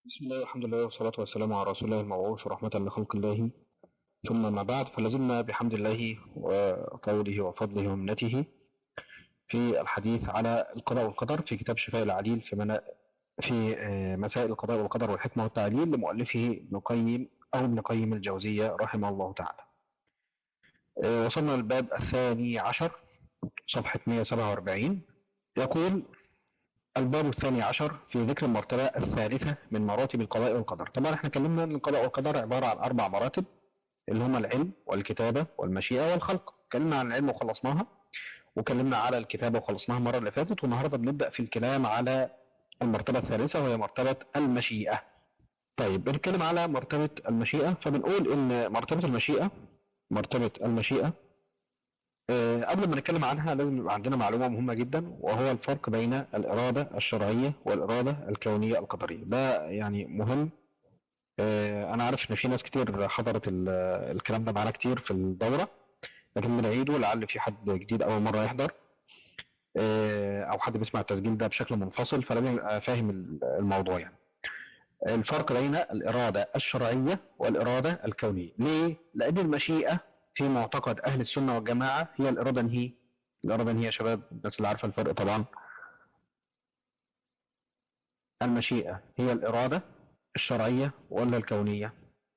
بسم الله والحمد لله والصلاة والسلام على رسول الله المبعوث رحمة لخلق الله ثم ما بعد فلازلنا بحمد الله وطوله وفضله ومنته في الحديث على القضاء والقدر في كتاب شفاء العليل في منا في مسائل القضاء والقدر والحكمة والتعليل لمؤلفه ابن قيم أو ابن قيم الجوزية رحمه الله تعالى وصلنا للباب الثاني عشر صفحة 147 يقول الباب الثاني عشر في ذكر المرتبة الثالثة من مراتب القضاء والقدر طبعا احنا اتكلمنا ان القضاء والقدر عبارة عن اربع مراتب اللي هما العلم والكتابة والمشيئة والخلق اتكلمنا عن العلم وخلصناها وكلمنا على الكتابة وخلصناها المرة اللي فاتت والنهاردة بنبدأ في الكلام على المرتبة الثالثة وهي مرتبة المشيئة طيب بنتكلم على مرتبة المشيئة فبنقول ان مرتبة المشيئة مرتبة المشيئة أه قبل ما نتكلم عنها لازم يبقى عندنا معلومة مهمة جدا وهو الفرق بين الإرادة الشرعية والإرادة الكونية القدرية ده يعني مهم أه أنا عارف إن في ناس كتير حضرت الكلام ده معانا كتير في الدورة لكن بنعيده لعل في حد جديد أول مرة يحضر أه أو حد بيسمع التسجيل ده بشكل منفصل فلازم يبقى فاهم الموضوع يعني الفرق بين الإرادة الشرعية والإرادة الكونية ليه؟ لأن المشيئة في معتقد أهل السنة والجماعة هي الإرادة هي الإرادة هي يا شباب الناس اللي عارفة الفرق طبعا المشيئة هي الإرادة الشرعية ولا الكونية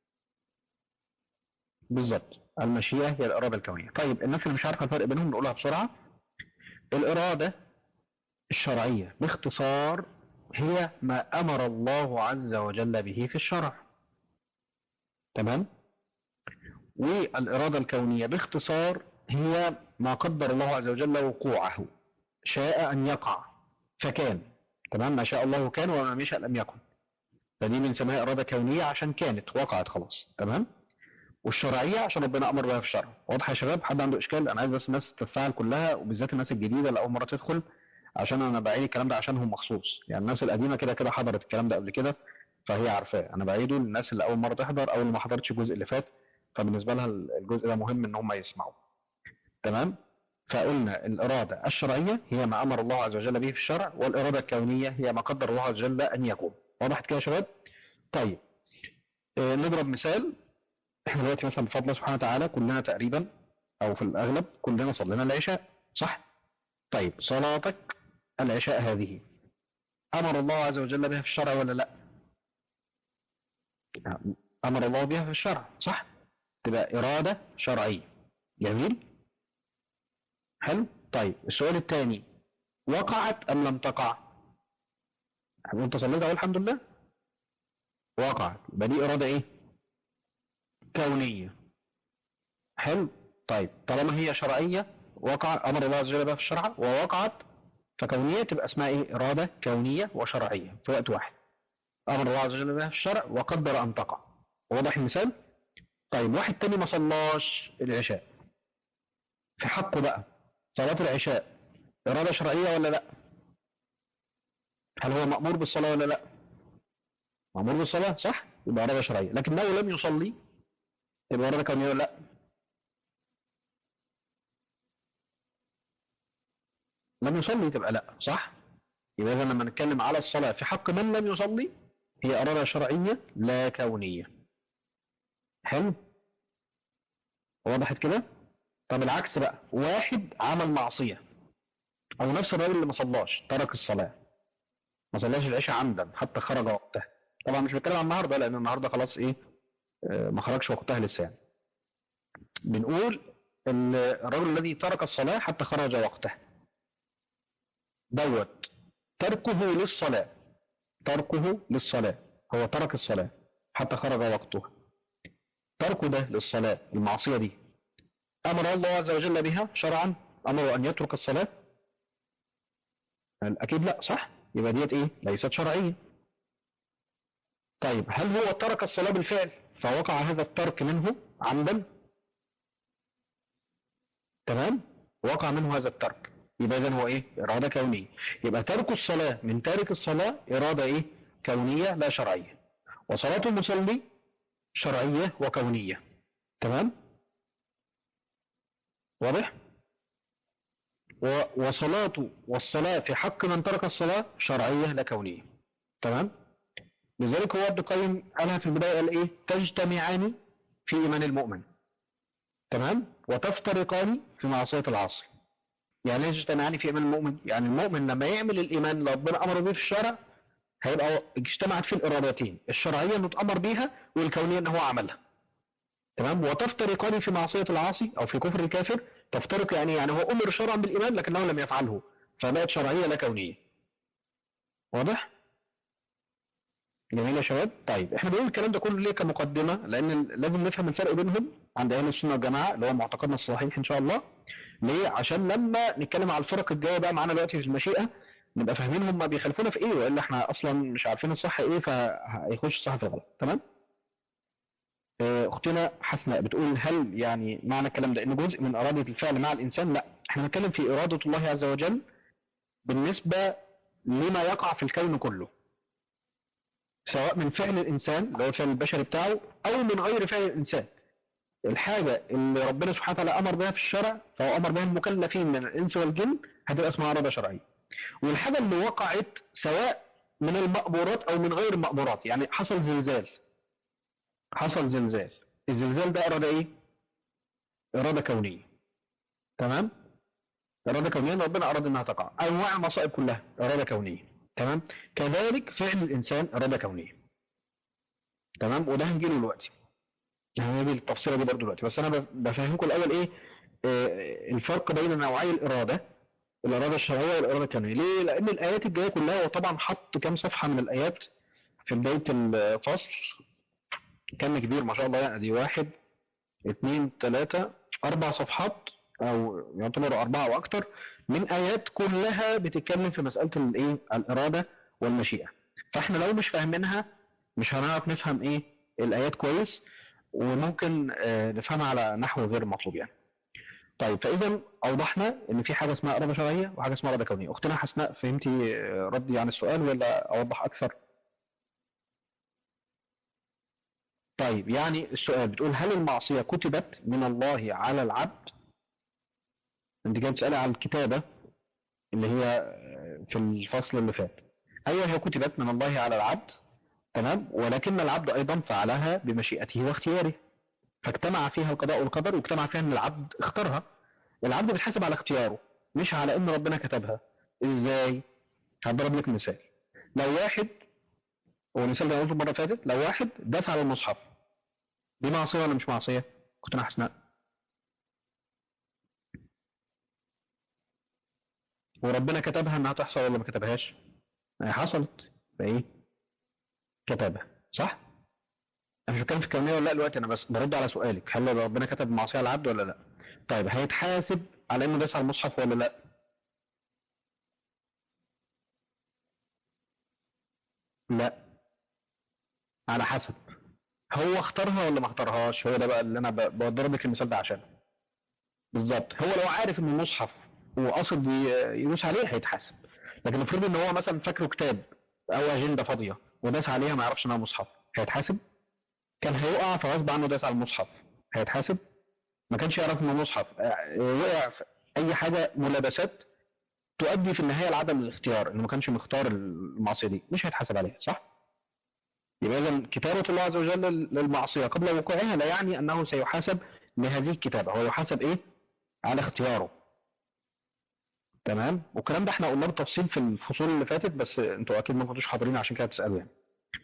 بالظبط المشيئة هي الإرادة الكونية طيب الناس اللي مش عارفة الفرق بينهم نقولها بسرعة الإرادة الشرعية باختصار هي ما أمر الله عز وجل به في الشرع تمام والإرادة الكونية باختصار هي ما قدر الله عز وجل وقوعه شاء أن يقع فكان تمام ما شاء الله كان وما لم يشاء لم يكن فدي بنسميها إرادة كونية عشان كانت وقعت خلاص تمام والشرعية عشان ربنا أمر بها في الشرع واضح يا شباب حد عنده إشكال أنا عايز بس الناس تتفاعل كلها وبالذات الناس الجديدة اللي أول مرة تدخل عشان أنا بعيد الكلام ده عشانهم مخصوص يعني الناس القديمة كده كده حضرت الكلام ده قبل كده فهي عارفاه أنا بعيده للناس اللي أول مرة تحضر أو اللي ما حضرتش الجزء اللي فات فبالنسبة لها الجزء ده مهم ان هم يسمعوا تمام فقلنا الإرادة الشرعية هي ما أمر الله عز وجل به في الشرع والإرادة الكونية هي ما قدر الله عز وجل أن يكون وضحت كده يا شباب طيب آه نضرب مثال احنا دلوقتي مثلا بفضل الله سبحانه وتعالى كلنا تقريبا أو في الأغلب كلنا صلينا العشاء صح طيب صلاتك العشاء هذه أمر الله عز وجل بها في الشرع ولا لا أمر الله بها في الشرع صح تبقى إرادة شرعية جميل حلو طيب السؤال الثاني وقعت أم لم تقع انت صليت أقول الحمد لله وقعت يبقى دي إرادة إيه كونية حلو طيب طالما هي شرعية وقع أمر الله عز وجل بها في الشرع ووقعت فكونية تبقى اسمها إيه إرادة كونية وشرعية في وقت واحد أمر الله عز وجل بها في الشرع وقدر أن تقع واضح المثال طيب واحد تاني ما صلاش العشاء في حقه بقى صلاة العشاء إرادة شرعية ولا لا هل هو مأمور بالصلاة ولا لا مأمور بالصلاة صح يبقى إرادة شرعية لكنه لم يصلي يبقى إرادة كونية ولا لا لم يصلي تبقى لا صح يبقى إذا لما نتكلم على الصلاة في حق من لم يصلي هي إرادة شرعية لا كونية حلو وضحت كده طب العكس بقى واحد عمل معصية او نفس الراجل اللي ما صلاش ترك الصلاة ما صلاش العشاء عمدا حتى خرج وقتها طبعا مش بتكلم عن النهارده لان النهارده خلاص ايه آه ما خرجش وقتها لسه يعني بنقول ان الرجل الذي ترك الصلاة حتى خرج وقتها دوت تركه للصلاة تركه للصلاة هو ترك الصلاة حتى خرج وقتها تركه ده للصلاة المعصية دي أمر الله عز وجل بها شرعا أمر أن يترك الصلاة أكيد لا صح يبقى ديت إيه ليست شرعية طيب هل هو ترك الصلاة بالفعل فوقع هذا الترك منه عمدا تمام وقع منه هذا الترك يبقى إذن هو إيه إرادة كونية يبقى ترك الصلاة من تارك الصلاة إرادة إيه كونية لا شرعية وصلاة المصلي شرعية وكونية تمام واضح وصلاة والصلاة في حق من ترك الصلاة شرعية لا كونية تمام لذلك هو ابن القيم قالها في البداية قال ايه تجتمعان في ايمان المؤمن تمام وتفترقان في معصية العاصي يعني ايه تجتمعان في ايمان المؤمن يعني المؤمن لما يعمل الايمان اللي ربنا امر به في الشرع هيبقى اجتمعت فيه الارادتين الشرعية انه اتامر بيها والكونية ان هو عملها تمام وتفترقان في معصية العاصي او في كفر الكافر تفترق يعني يعني هو امر شرعا بالايمان لكنه لم يفعله فبقت شرعية لا كونية واضح جميل يا شباب طيب احنا بنقول الكلام ده كله ليه كمقدمة لان لازم نفهم الفرق بينهم عند اهل السنة والجماعة اللي هو معتقدنا الصحيح ان شاء الله ليه عشان لما نتكلم على الفرق الجاية بقى معانا دلوقتي في المشيئة نبقى فاهمين هم بيخالفونا في ايه والا احنا اصلا مش عارفين الصح ايه فهيخش الصح في الغلط تمام اه، اختنا حسناء بتقول هل يعني معنى الكلام ده ان جزء من ارادة الفعل مع الانسان لا احنا بنتكلم في ارادة الله عز وجل بالنسبة لما يقع في الكون كله سواء من فعل الإنسان اللي هو الفعل البشري بتاعه أو من غير فعل الإنسان الحاجة اللي ربنا سبحانه وتعالى أمر بها في الشرع فهو أمر بها المكلفين من الإنس والجن هتبقى اسمها إرادة شرعية والحاجة اللي وقعت سواء من المأمورات أو من غير المأمورات يعني حصل زلزال حصل زلزال الزلزال ده إرادة إيه؟ إرادة كونية تمام؟ إرادة كونية إن ربنا أراد إنها تقع أنواع المصائب كلها إرادة كونية تمام كذلك فعل الإنسان إرادة كونية تمام وده هنجيله دلوقتي هنجي التفصيلة دي برضه دلوقتي بس أنا ب- بفهمكم الأول إيه آه، الفرق بين نوعي الإرادة الإرادة الشرعية والإرادة الكونية ليه؟ لأن الآيات الجاية كلها وطبعا حط كام صفحة من الآيات في بداية الفصل كم كبير ما شاء الله يعني دي واحد اثنين ثلاثة أربع صفحات أو يعتبر أربعة وأكتر من آيات كلها بتتكلم في مسألة الإيه الإرادة والمشيئة فإحنا لو مش فاهمينها مش هنعرف نفهم إيه الآيات كويس وممكن آه، نفهمها على نحو غير مطلوب يعني طيب فإذا أوضحنا إن في حاجة اسمها إرادة شرعية وحاجة اسمها إرادة كونية أختنا حسناء فهمتي آه، ردي عن السؤال ولا أوضح أكثر طيب يعني السؤال بتقول هل المعصية كتبت من الله على العبد انت جاي تسألي على الكتابة اللي هي آه، في الفصل اللي فات ايوه هي كتبت من الله على العبد تمام ولكن العبد ايضا فعلها بمشيئته واختياره فاجتمع فيها القضاء والقدر واجتمع فيها ان العبد اختارها العبد بيتحاسب على اختياره مش على ان ربنا كتبها ازاي هضرب لك مثال لو واحد هو المثال ده قلته المره اللي فاتت لو واحد داس على المصحف دي معصيه ولا مش معصيه كنت انا حسناء وربنا كتبها انها تحصل ولا ما كتبهاش هي حصلت فايه كتبها صح انا مش بتكلم في الكونيه ولا لا دلوقتي انا بس برد على سؤالك هل ربنا كتب معصيه على العبد ولا لا طيب هيتحاسب على انه داس على المصحف ولا لا لا على حسب هو اختارها ولا ما اختارهاش هو ده بقى اللي انا ب- بضرب لك المثال ده عشانه بالظبط هو لو عارف ان المصحف وقصد ي- يدوس عليه هيتحاسب لكن افرض ان هو مثلا فاكره كتاب او اجنده فاضيه وداس عليها ما يعرفش انها مصحف هيتحاسب كان هيقع فغصب عنه داس على المصحف هيتحاسب ما كانش يعرف انه مصحف آه، وقع في اي حاجه ملابسات تؤدي في النهايه لعدم الاختيار انه ما كانش مختار المعصيه دي مش هيتحاسب عليها صح يبقى اذا كتابه الله عز وجل للمعصيه قبل وقوعها لا يعني انه سيحاسب لهذه الكتابه هو يحاسب ايه على اختياره تمام والكلام ده احنا قلناه بالتفصيل في الفصول اللي فاتت بس انتوا اكيد ما كنتوش حاضرين عشان كده بتسالوا يعني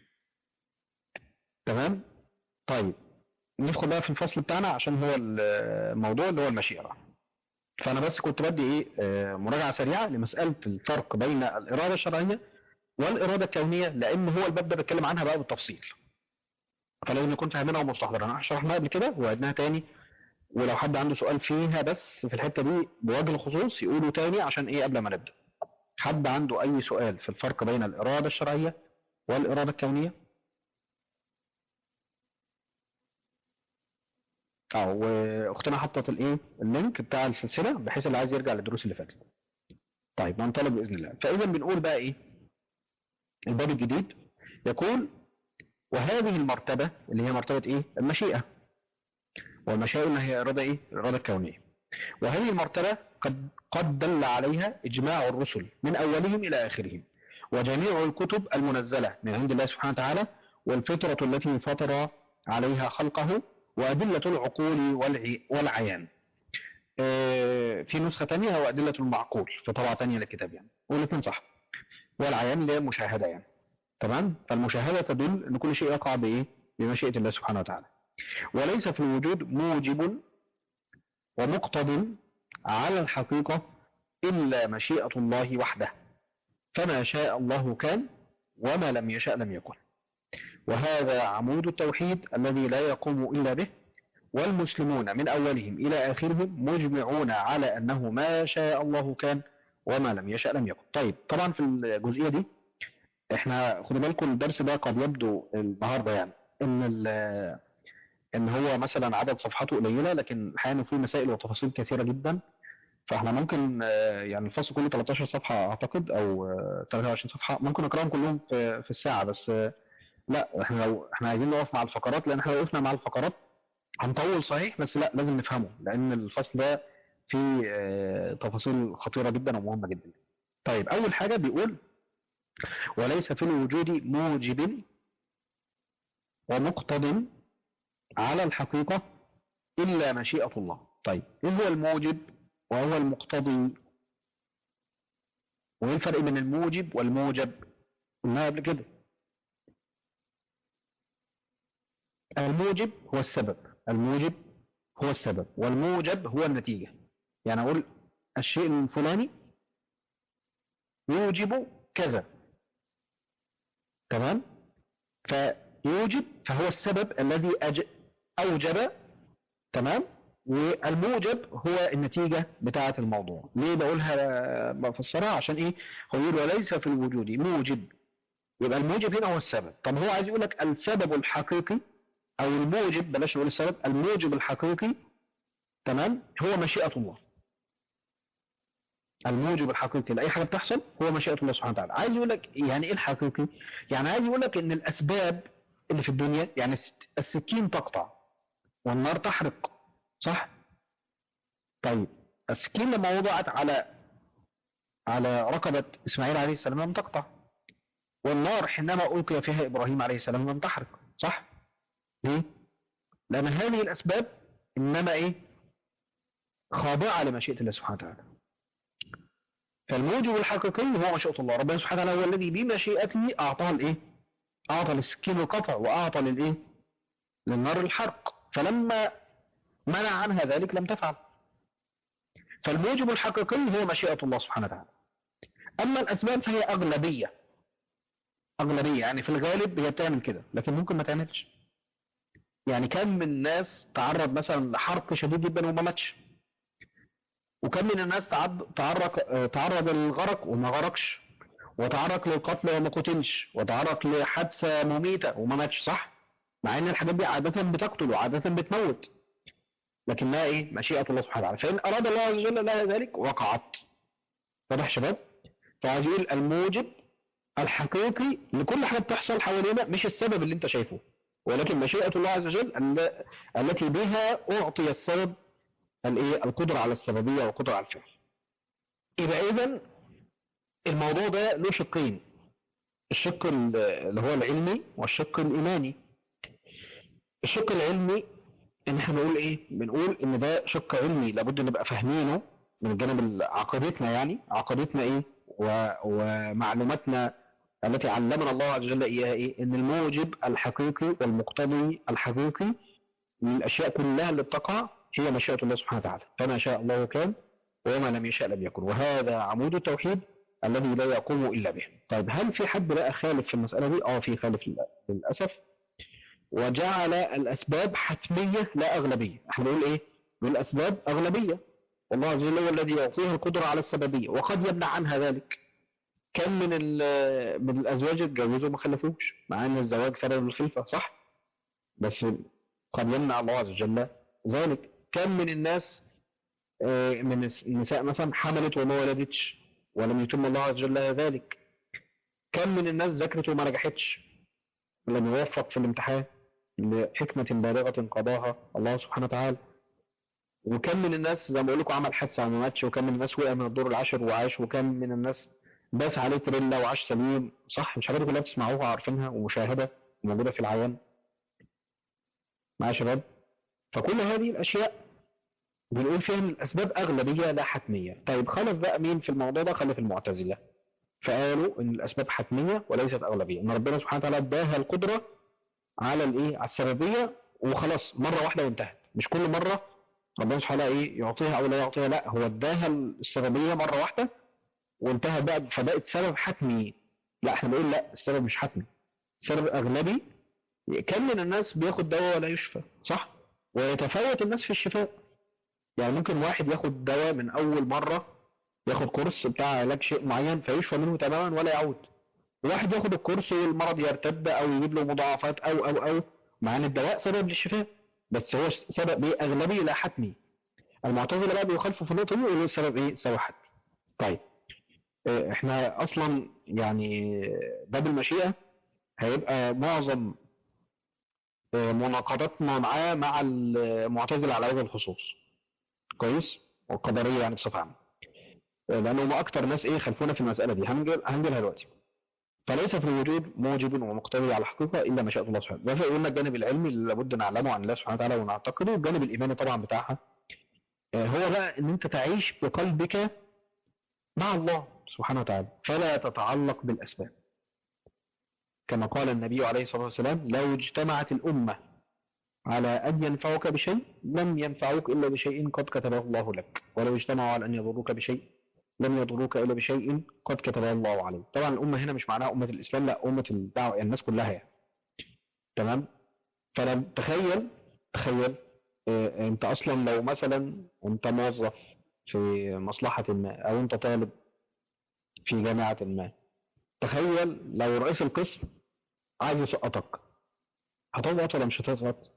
تمام طيب ندخل بقى في الفصل بتاعنا عشان هو الموضوع اللي هو المشيئه بقى فانا بس كنت بدي ايه آه، مراجعه سريعه لمساله الفرق بين الاراده الشرعيه والاراده الكونيه لان هو الباب ده بيتكلم عنها بقى بالتفصيل فلازم نكون فاهمينها ومستحضرينها احنا شرحناها قبل كده وعدناها تاني ولو حد عنده سؤال فيها بس في الحته دي بوجه الخصوص يقوله تاني عشان ايه قبل ما نبدا حد عنده اي سؤال في الفرق بين الاراده الشرعيه والاراده الكونيه اه واختنا حطت الايه اللينك بتاع السلسله بحيث اللي عايز يرجع للدروس اللي فاتت طيب ننطلق باذن الله فاذا بنقول بقى ايه الباب الجديد يقول وهذه المرتبه اللي هي مرتبه ايه المشيئه والمشيئه اللي هي اراده ايه الاراده الكونيه وهذه المرتبه قد قد دل عليها اجماع الرسل من اولهم الى اخرهم وجميع الكتب المنزلة من عند الله سبحانه وتعالى والفطرة التي فطر عليها خلقه وأدلة العقول والع- والعيان آه، في نسخة تانية هو أدلة المعقول في طبعة تانية للكتاب يعني والاثنين صح والعيان اللي هي مشاهدة يعني تمام فالمشاهدة تدل أن كل شيء يقع بإيه بمشيئة الله سبحانه وتعالى وليس في الوجود موجب ومقتض على الحقيقة إلا مشيئة الله وحده فما شاء الله كان وما لم يشاء لم يكن وهذا عمود التوحيد الذي لا يقوم إلا به والمسلمون من أولهم إلى آخرهم مجمعون على أنه ما شاء الله كان وما لم يشاء لم يكن طيب طبعا في الجزئية دي احنا خدوا بالكم الدرس ده قد يبدو النهارده يعني ان ال- ان هو مثلا عدد صفحاته قليله لكن الحقيقه إن فيه مسائل وتفاصيل كثيره جدا فاحنا ممكن آه، يعني الفصل كله 13 صفحه اعتقد او آه، 23 صفحه ممكن نقراهم كلهم في في الساعه بس آه، لا احنا لو احنا عايزين نقف مع الفقرات لان احنا لو وقفنا مع الفقرات هنطول صحيح بس لا لازم نفهمه لان الفصل ده فيه آه، تفاصيل خطيره جدا ومهمه جدا طيب اول حاجه بيقول وليس في الوجود موجب ومقتض على الحقيقة إلا مشيئة الله طيب إيه هو الموجب وهو المقتضي وإيه الفرق بين الموجب والموجب قلناها قبل كده الموجب هو السبب الموجب هو السبب والموجب هو النتيجة يعني أقول الشيء الفلاني يوجب كذا تمام فيوجب فهو السبب الذي أج... أوجب تمام والموجب هو النتيجة بتاعة الموضوع ليه بقولها بفسرها عشان ايه هو يقول وليس في الوجود موجب يبقى الموجب هنا هو السبب طب هو عايز يقول لك السبب الحقيقي او الموجب بلاش نقول السبب الموجب الحقيقي تمام هو مشيئة الله الموجب الحقيقي لأي حاجة بتحصل هو مشيئة الله سبحانه وتعالى عايز يقول لك يعني ايه الحقيقي يعني عايز يقول لك ان الاسباب اللي في الدنيا يعني الس- السكين تقطع والنار تحرق صح طيب السكين لما وضعت على على رقبة اسماعيل عليه السلام لم تقطع والنار حينما ألقي فيها إبراهيم عليه السلام لم تحرق صح ليه لأن هذه الأسباب إنما إيه خاضعة لمشيئة الله سبحانه وتعالى فالموجب الحقيقي هو مشيئة الله ربنا سبحانه وتعالى هو الذي بمشيئته أعطاها الإيه أعطى للسكين القطع وأعطى للإيه للنار الحرق فلما منع عنها ذلك لم تفعل فالموجب الحقيقي هو مشيئة الله سبحانه وتعالى أما الأسباب فهي أغلبية أغلبية يعني في الغالب هي بتعمل كده لكن ممكن ما تعملش يعني كم من ناس تعرض مثلا لحرق شديد جدا وما ماتش وكم من الناس تعد- تعرق آه، تعرض للغرق وما غرقش وتعرض للقتل وما قتلش وتعرض لحادثة مميتة وما ماتش صح مع ان الحاجات دي عادة بتقتل وعادة بتموت لكنها ايه مشيئة الله سبحانه وتعالى فإن أراد الله عز وجل لها ذلك وقعت واضح يا شباب فعايز يقول الموجب الحقيقي لكل حاجة بتحصل حوالينا مش السبب اللي انت شايفه ولكن مشيئة الله عز وجل ال- التي بها أعطي السبب الايه القدرة على السببية والقدرة على الفعل يبقى إذا الموضوع ده له شقين الشق ال- اللي هو العلمي والشق الإيماني الشق العلمي ان احنا بنقول ايه بنقول ان ده شق علمي لابد نبقى فاهمينه من جانب عقيدتنا يعني عقيدتنا ايه و... ومعلوماتنا التي علمنا الله عز وجل اياها ايه ان الموجب الحقيقي والمقتضي الحقيقي من الاشياء كلها اللي بتقع هي مشيئة الله سبحانه وتعالى فما شاء الله كان وما لم يشاء لم يكن وهذا عمود التوحيد الذي لا يقوم الا به طيب هل في حد بقى خالف في المسألة دي اه في خالف للأسف وجعل الأسباب حتمية لا أغلبية احنا بنقول ايه بنقول الأسباب أغلبية والله عز وجل هو الذي يعطيها القدرة على السببية وقد يمنع عنها ذلك كم من ال- من الأزواج اتجوزوا وما خلفوش مع أن الزواج سبب الخلفة صح بس قد يمنع الله عز وجل ذلك كم من الناس آه، من الس- النساء مثلا حملت وما ولدتش ولم يتم الله عز وجل ذلك كم من الناس ذاكرت وما نجحتش لم يوفق في الامتحان لحكمة بالغة قضاها الله سبحانه وتعالى وكم من الناس زي ما بقول لكم عمل حادثة وما ماتش وكم من الناس وقع من الدور العاشر وعاش وكم من الناس داس عليه تريلا وعاش سليم صح مش حاجات كلها بتسمعوها عارفينها ومشاهده وموجوده في العيان معايا يا شباب فكل هذه الاشياء بنقول فيها ان الاسباب اغلبيه لا حتميه طيب خلف بقى مين في الموضوع ده خلف المعتزله فقالوا ان الاسباب حتميه وليست اغلبيه ان ربنا سبحانه وتعالى اداها القدره على الايه على السببيه وخلاص مره واحده وانتهت مش كل مره ربنا سبحانه وتعالى ايه يعطيها او لا يعطيها لا هو اداها السببيه مره واحده وانتهت بقى فبقت سبب حتمي لا احنا بنقول لا السبب مش حتمي السبب اغلبي كم من الناس بياخد دواء ولا يشفى صح ويتفاوت الناس في الشفاء يعني ممكن واحد ياخد دواء من اول مره ياخد كورس بتاع علاج شيء معين فيشفى منه تماما ولا يعود واحد ياخد الكورس والمرض يرتد او يجيب له مضاعفات او او او مع ان الدواء سبب للشفاء بس هو سبب ايه اغلبي لا حتمي المعتزله بقى بيخالفوا في النقطه دي ويقولوا السبب ايه سبب حتمي طيب اه، احنا اصلا يعني باب المشيئه هيبقى معظم اه، مناقضاتنا معاه مع المعتزله على وجه الخصوص كويس والقدريه يعني بصفه عامه اه، لان هم اكتر ناس ايه خلفونا في المساله دي هنجل هنجلها دلوقتي فليس في الوجود موجب ومقتضي على الحقيقة إلا ما شاء الله سبحانه ده قلنا الجانب العلمي اللي لابد نعلمه عن الله سبحانه وتعالى ونعتقده والجانب الإيماني طبعا بتاعها آه، هو بقى إن أنت تعيش بقلبك مع الله سبحانه وتعالى فلا تتعلق بالأسباب كما قال النبي عليه الصلاة والسلام لو اجتمعت الأمة على أن ينفعك بشيء لم ينفعوك إلا بشيء قد كتبه الله لك ولو اجتمعوا على أن يضروك بشيء لم يضروك إلا بشيء قد كتبه الله عليك طبعا الأمة هنا مش معناها أمة الإسلام لا أمة الدعوة يعني الناس كلها يعني تمام فلم تخيل تخيل اه انت اصلا لو مثلا انت موظف في مصلحة ما او انت طالب في جامعة ما تخيل لو رئيس القسم عايز يسقطك هتضغط ولا مش هتضغط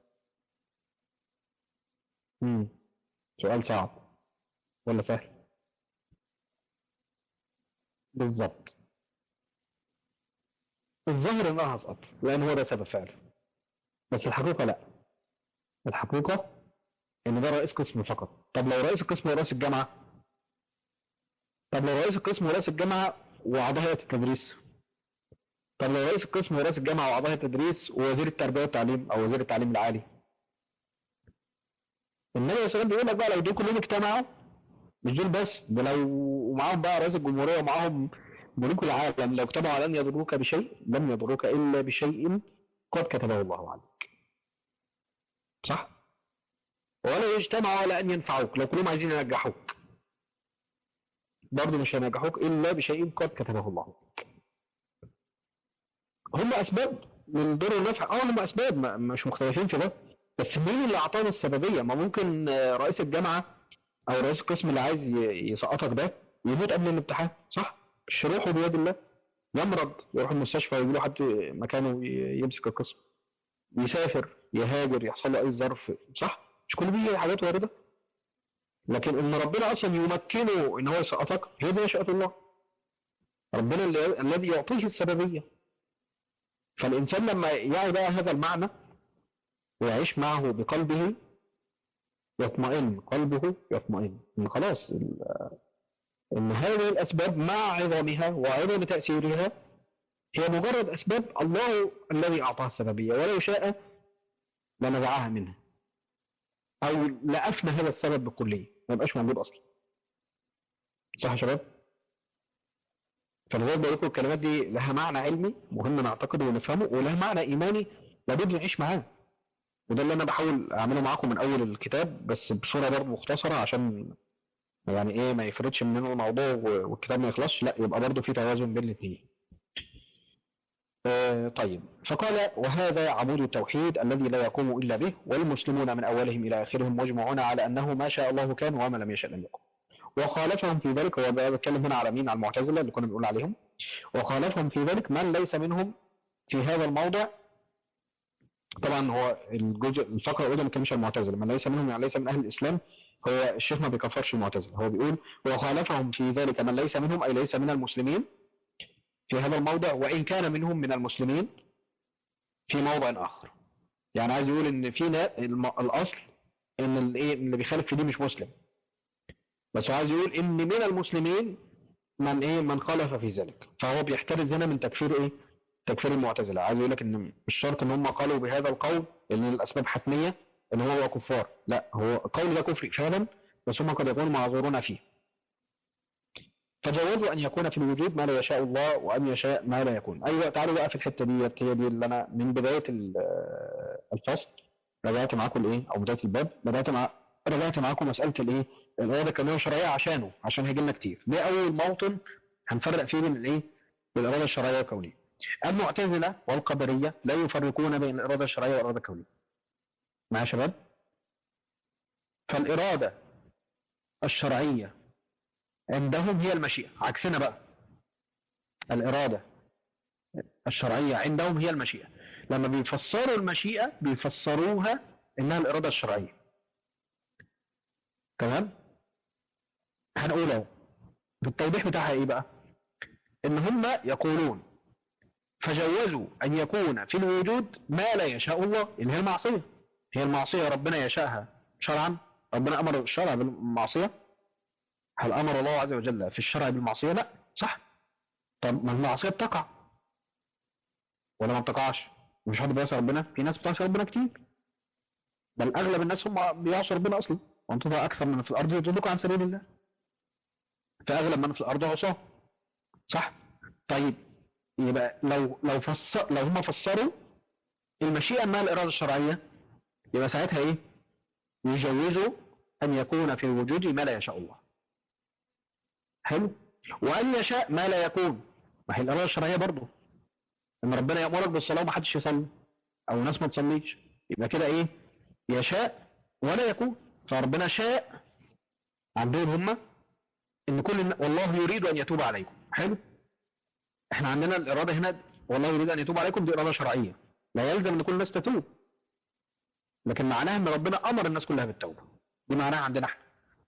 امم سؤال صعب ولا سهل بالظبط الظاهر انها هسقط لان هو ده سبب فعلا بس الحقيقة لا الحقيقة ان ده رئيس قسم فقط طب لو رئيس القسم ورئيس الجامعة طب لو رئيس القسم ورئيس الجامعة واعضاء هيئة التدريس طب لو رئيس القسم ورئيس الجامعة واعضاء هيئة التدريس ووزير التربية والتعليم او وزير التعليم العالي النبي صلى الله عليه وسلم بيقول لك بقى لو دول كلهم اجتمعوا مش دول بس ده لو ومعاهم بقى رئيس الجمهورية ومعاهم ملوك العالم لو اجتمعوا على ان يضروك بشيء لم يضروك الا بشيء قد كتبه الله عليك صح ولا يجتمعوا على ان ينفعوك لو كلهم عايزين ينجحوك برضه مش هينجحوك الا بشيء قد كتبه الله عليك هم اسباب من ضر النفع اه هم اسباب ما مش مختلفين في ده بس مين اللي اعطانا السببيه ما ممكن رئيس الجامعه او رئيس القسم اللي عايز يسقطك ده يموت قبل الامتحان صح مش روحه بيد الله يمرض يروح المستشفى ويجي له حد مكانه يمسك القسم يسافر يهاجر يحصل له اي ظرف صح مش كل دي حاجات وارده لكن ان ربنا اصلا يمكنه ان هو يسقطك هي دي مشيئه الله ربنا الذي يعطيه السببيه فالانسان لما يعي بقى هذا المعنى ويعيش معه بقلبه يطمئن قلبه يطمئن ان خلاص ان هذه الاسباب مع عظمها وعظم تاثيرها هي مجرد اسباب الله الذي اعطاها السببيه ولو شاء لنزعها منها او لافنى هذا السبب بالكليه ما يبقاش موجود اصلا صح يا شباب فلذلك بقول لكم الكلمات دي لها معنى علمي مهم نعتقده ونفهمه ولها معنى ايماني لابد نعيش معاه وده اللي انا بحاول اعمله معاكم من اول الكتاب بس بصوره برضه مختصره عشان يعني ايه ما يفردش مننا الموضوع والكتاب ما يخلصش لا يبقى برضه في توازن بين الاثنين آه طيب فقال وهذا عمود التوحيد الذي لا يقوم إلا به والمسلمون من أولهم إلى آخرهم مجمعون على أنه ما شاء الله كان وما لم يشاء لم يكن وخالفهم في ذلك هو بتكلم هنا على مين على المعتزلة اللي كنا بنقول عليهم وخالفهم في ذلك من ليس منهم في هذا الموضع طبعا هو الجزء الفقرة الأولى ما كانش المعتزلة من ليس منهم يعني ليس من أهل الإسلام هو الشيخ ما بيكفرش المعتزلة هو بيقول وخالفهم في ذلك من ليس منهم أي ليس من المسلمين في هذا الموضع وإن كان منهم من المسلمين في موضع آخر يعني عايز يقول إن في الأصل إن اللي بيخالف في دي مش مسلم بس هو عايز يقول إن من المسلمين من ايه من خالف في ذلك فهو بيحترز هنا من تكفير ايه تكفير المعتزله عايز يقول لك ان مش شرط ان هم قالوا بهذا القول ان الاسباب حتميه ان هو كفار لا هو القول ده كفر فعلا بس هم قد يكونوا معذورون فيه فجوازوا ان يكون في الوجود ما لا يشاء الله وان يشاء ما لا يكون ايوه تعالوا بقى في الحته ديت هي دي اللي انا من بدايه الفصل رجعت معاكم الايه او بدايه الباب بدات مع رجعت معاكم مساله الايه الاراده الكونيه والشرعيه عشانه عشان هيجي لنا كتير ده اول موطن هنفرق فيه بين الايه بالاراده الشرعيه والكونيه المعتزله والقدريه لا يفرقون بين الاراده الشرعيه والاراده الكونيه معايا يا شباب فالاراده الشرعيه عندهم هي المشيئه عكسنا بقى الاراده الشرعيه عندهم هي المشيئه لما بيفسروا المشيئه بيفسروها انها الاراده الشرعيه تمام هنقول اهو التوضيح بتاعها ايه بقى ان هم يقولون فجوزوا ان يكون في الوجود ما لا يشاء الله اللي هي المعصيه هي المعصيه ربنا يشاءها شرعا ربنا امر الشرع بالمعصيه هل امر الله عز وجل في الشرع بالمعصيه لا صح طب ما المعصيه بتقع ولا ما بتقعش مش حد بيعصي ربنا في ناس بتعصي ربنا كتير بل اغلب الناس هم بيعصوا ربنا اصلا وان تطع اكثر من في الارض يضلوك عن سبيل الله فاغلب من في الارض عصاه صح طيب يبقى لو لو فسر لو هم فسروا المشيئه مع الاراده الشرعيه يبقى ساعتها ايه يجوزوا ان يكون في الوجود ما لا يشاء الله حلو وان يشاء ما لا يكون ما هي الاراده الشرعيه برضه ان ربنا يامرك بالصلاه ومحدش يصلي او الناس ما تصليش يبقى كده ايه يشاء ولا يكون فربنا شاء عندهم هم ان كل والله يريد ان يتوب عليكم حلو احنا عندنا الاراده هنا والله يريد ان يتوب عليكم دي اراده شرعيه لا يلزم ان كل الناس تتوب لكن معناها ان ربنا امر الناس كلها بالتوبه دي معناها عندنا احنا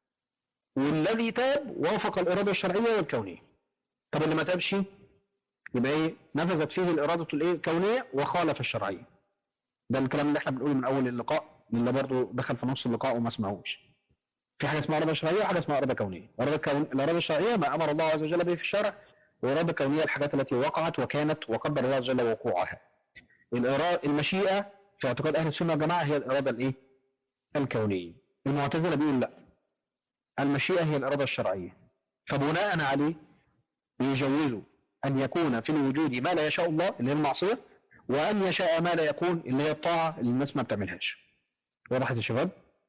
والذي تاب وافق الاراده الشرعيه والكونيه طب اللي ما تابش يبقى ايه نفذت فيه الاراده الايه الكونيه وخالف الشرعيه ده الكلام اللي احنا بنقوله من اول اللقاء اللي برضه دخل في نص اللقاء وما سمعوش في حاجه اسمها اراده شرعيه وحاجه اسمها اراده كونيه الاراده الكون... الاراده الشرعيه ما امر الله عز وجل به في الشرع والاراده الكونيه الحاجات التي وقعت وكانت وقدر الله عز وجل وقوعها الإرادة المشيئه في اعتقاد اهل السنه والجماعه هي الاراده الايه الكونيه المعتزله بيقول لا المشيئه هي الاراده الشرعيه فبناء عليه يجوزوا ان يكون في الوجود ما لا يشاء الله اللي هي المعصيه وان يشاء ما لا يكون اللي هي الطاعه اللي الناس ما بتعملهاش وضحت يا شباب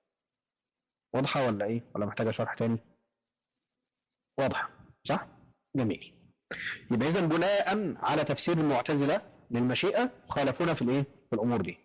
واضحة ولا ايه ولا محتاجة شرح تاني واضحة صح جميل يبقى اذا بناء على تفسير المعتزلة للمشيئة خالفونا في الايه في الامور دي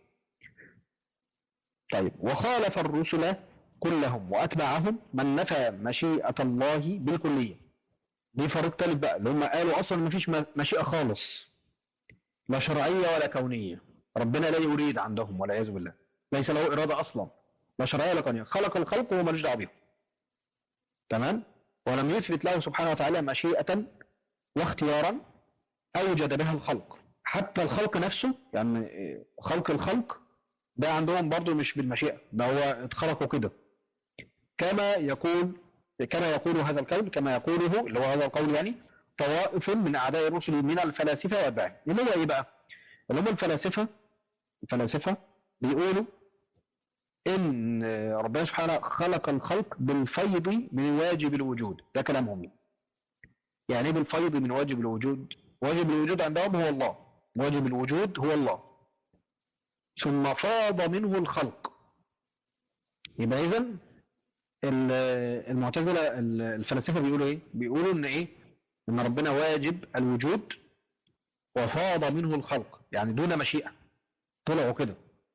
طيب وخالف الرسل كلهم واتباعهم من نفى مشيئة الله بالكلية دي فريق ثالث بقى اللي هم قالوا اصلا ما فيش مشيئة خالص لا شرعية ولا كونية ربنا لا يريد عندهم ولا يعوذ بالله ليس له إرادة أصلا لا شرعية ولا قانونية خلق الخلق وهو ملوش دعوه بيهم تمام ولم يثبت له سبحانه وتعالى مشيئة واختيارا أوجد بها الخلق حتى الخلق نفسه يعني خلق الخلق ده عندهم برضو مش بالمشيئة ده هو اتخلقوا كده كما يقول كما يقول هذا القول كما يقوله اللي هو هذا القول يعني طوائف من أعداء الرسل من الفلاسفة وأتباعهم اللي هو إيه بقى؟ اللي هم الفلاسفة الفلاسفة بيقولوا ان ربنا سبحانه خلق الخلق بالفيض من واجب الوجود ده كلامهم يعني ايه بالفيض من واجب الوجود واجب الوجود عندهم هو الله واجب الوجود هو الله ثم فاض منه الخلق يبقى اذا المعتزلة الفلاسفة بيقولوا ايه بيقولوا ان ايه ان ربنا واجب الوجود وفاض منه الخلق يعني دون مشيئة طلعوا كده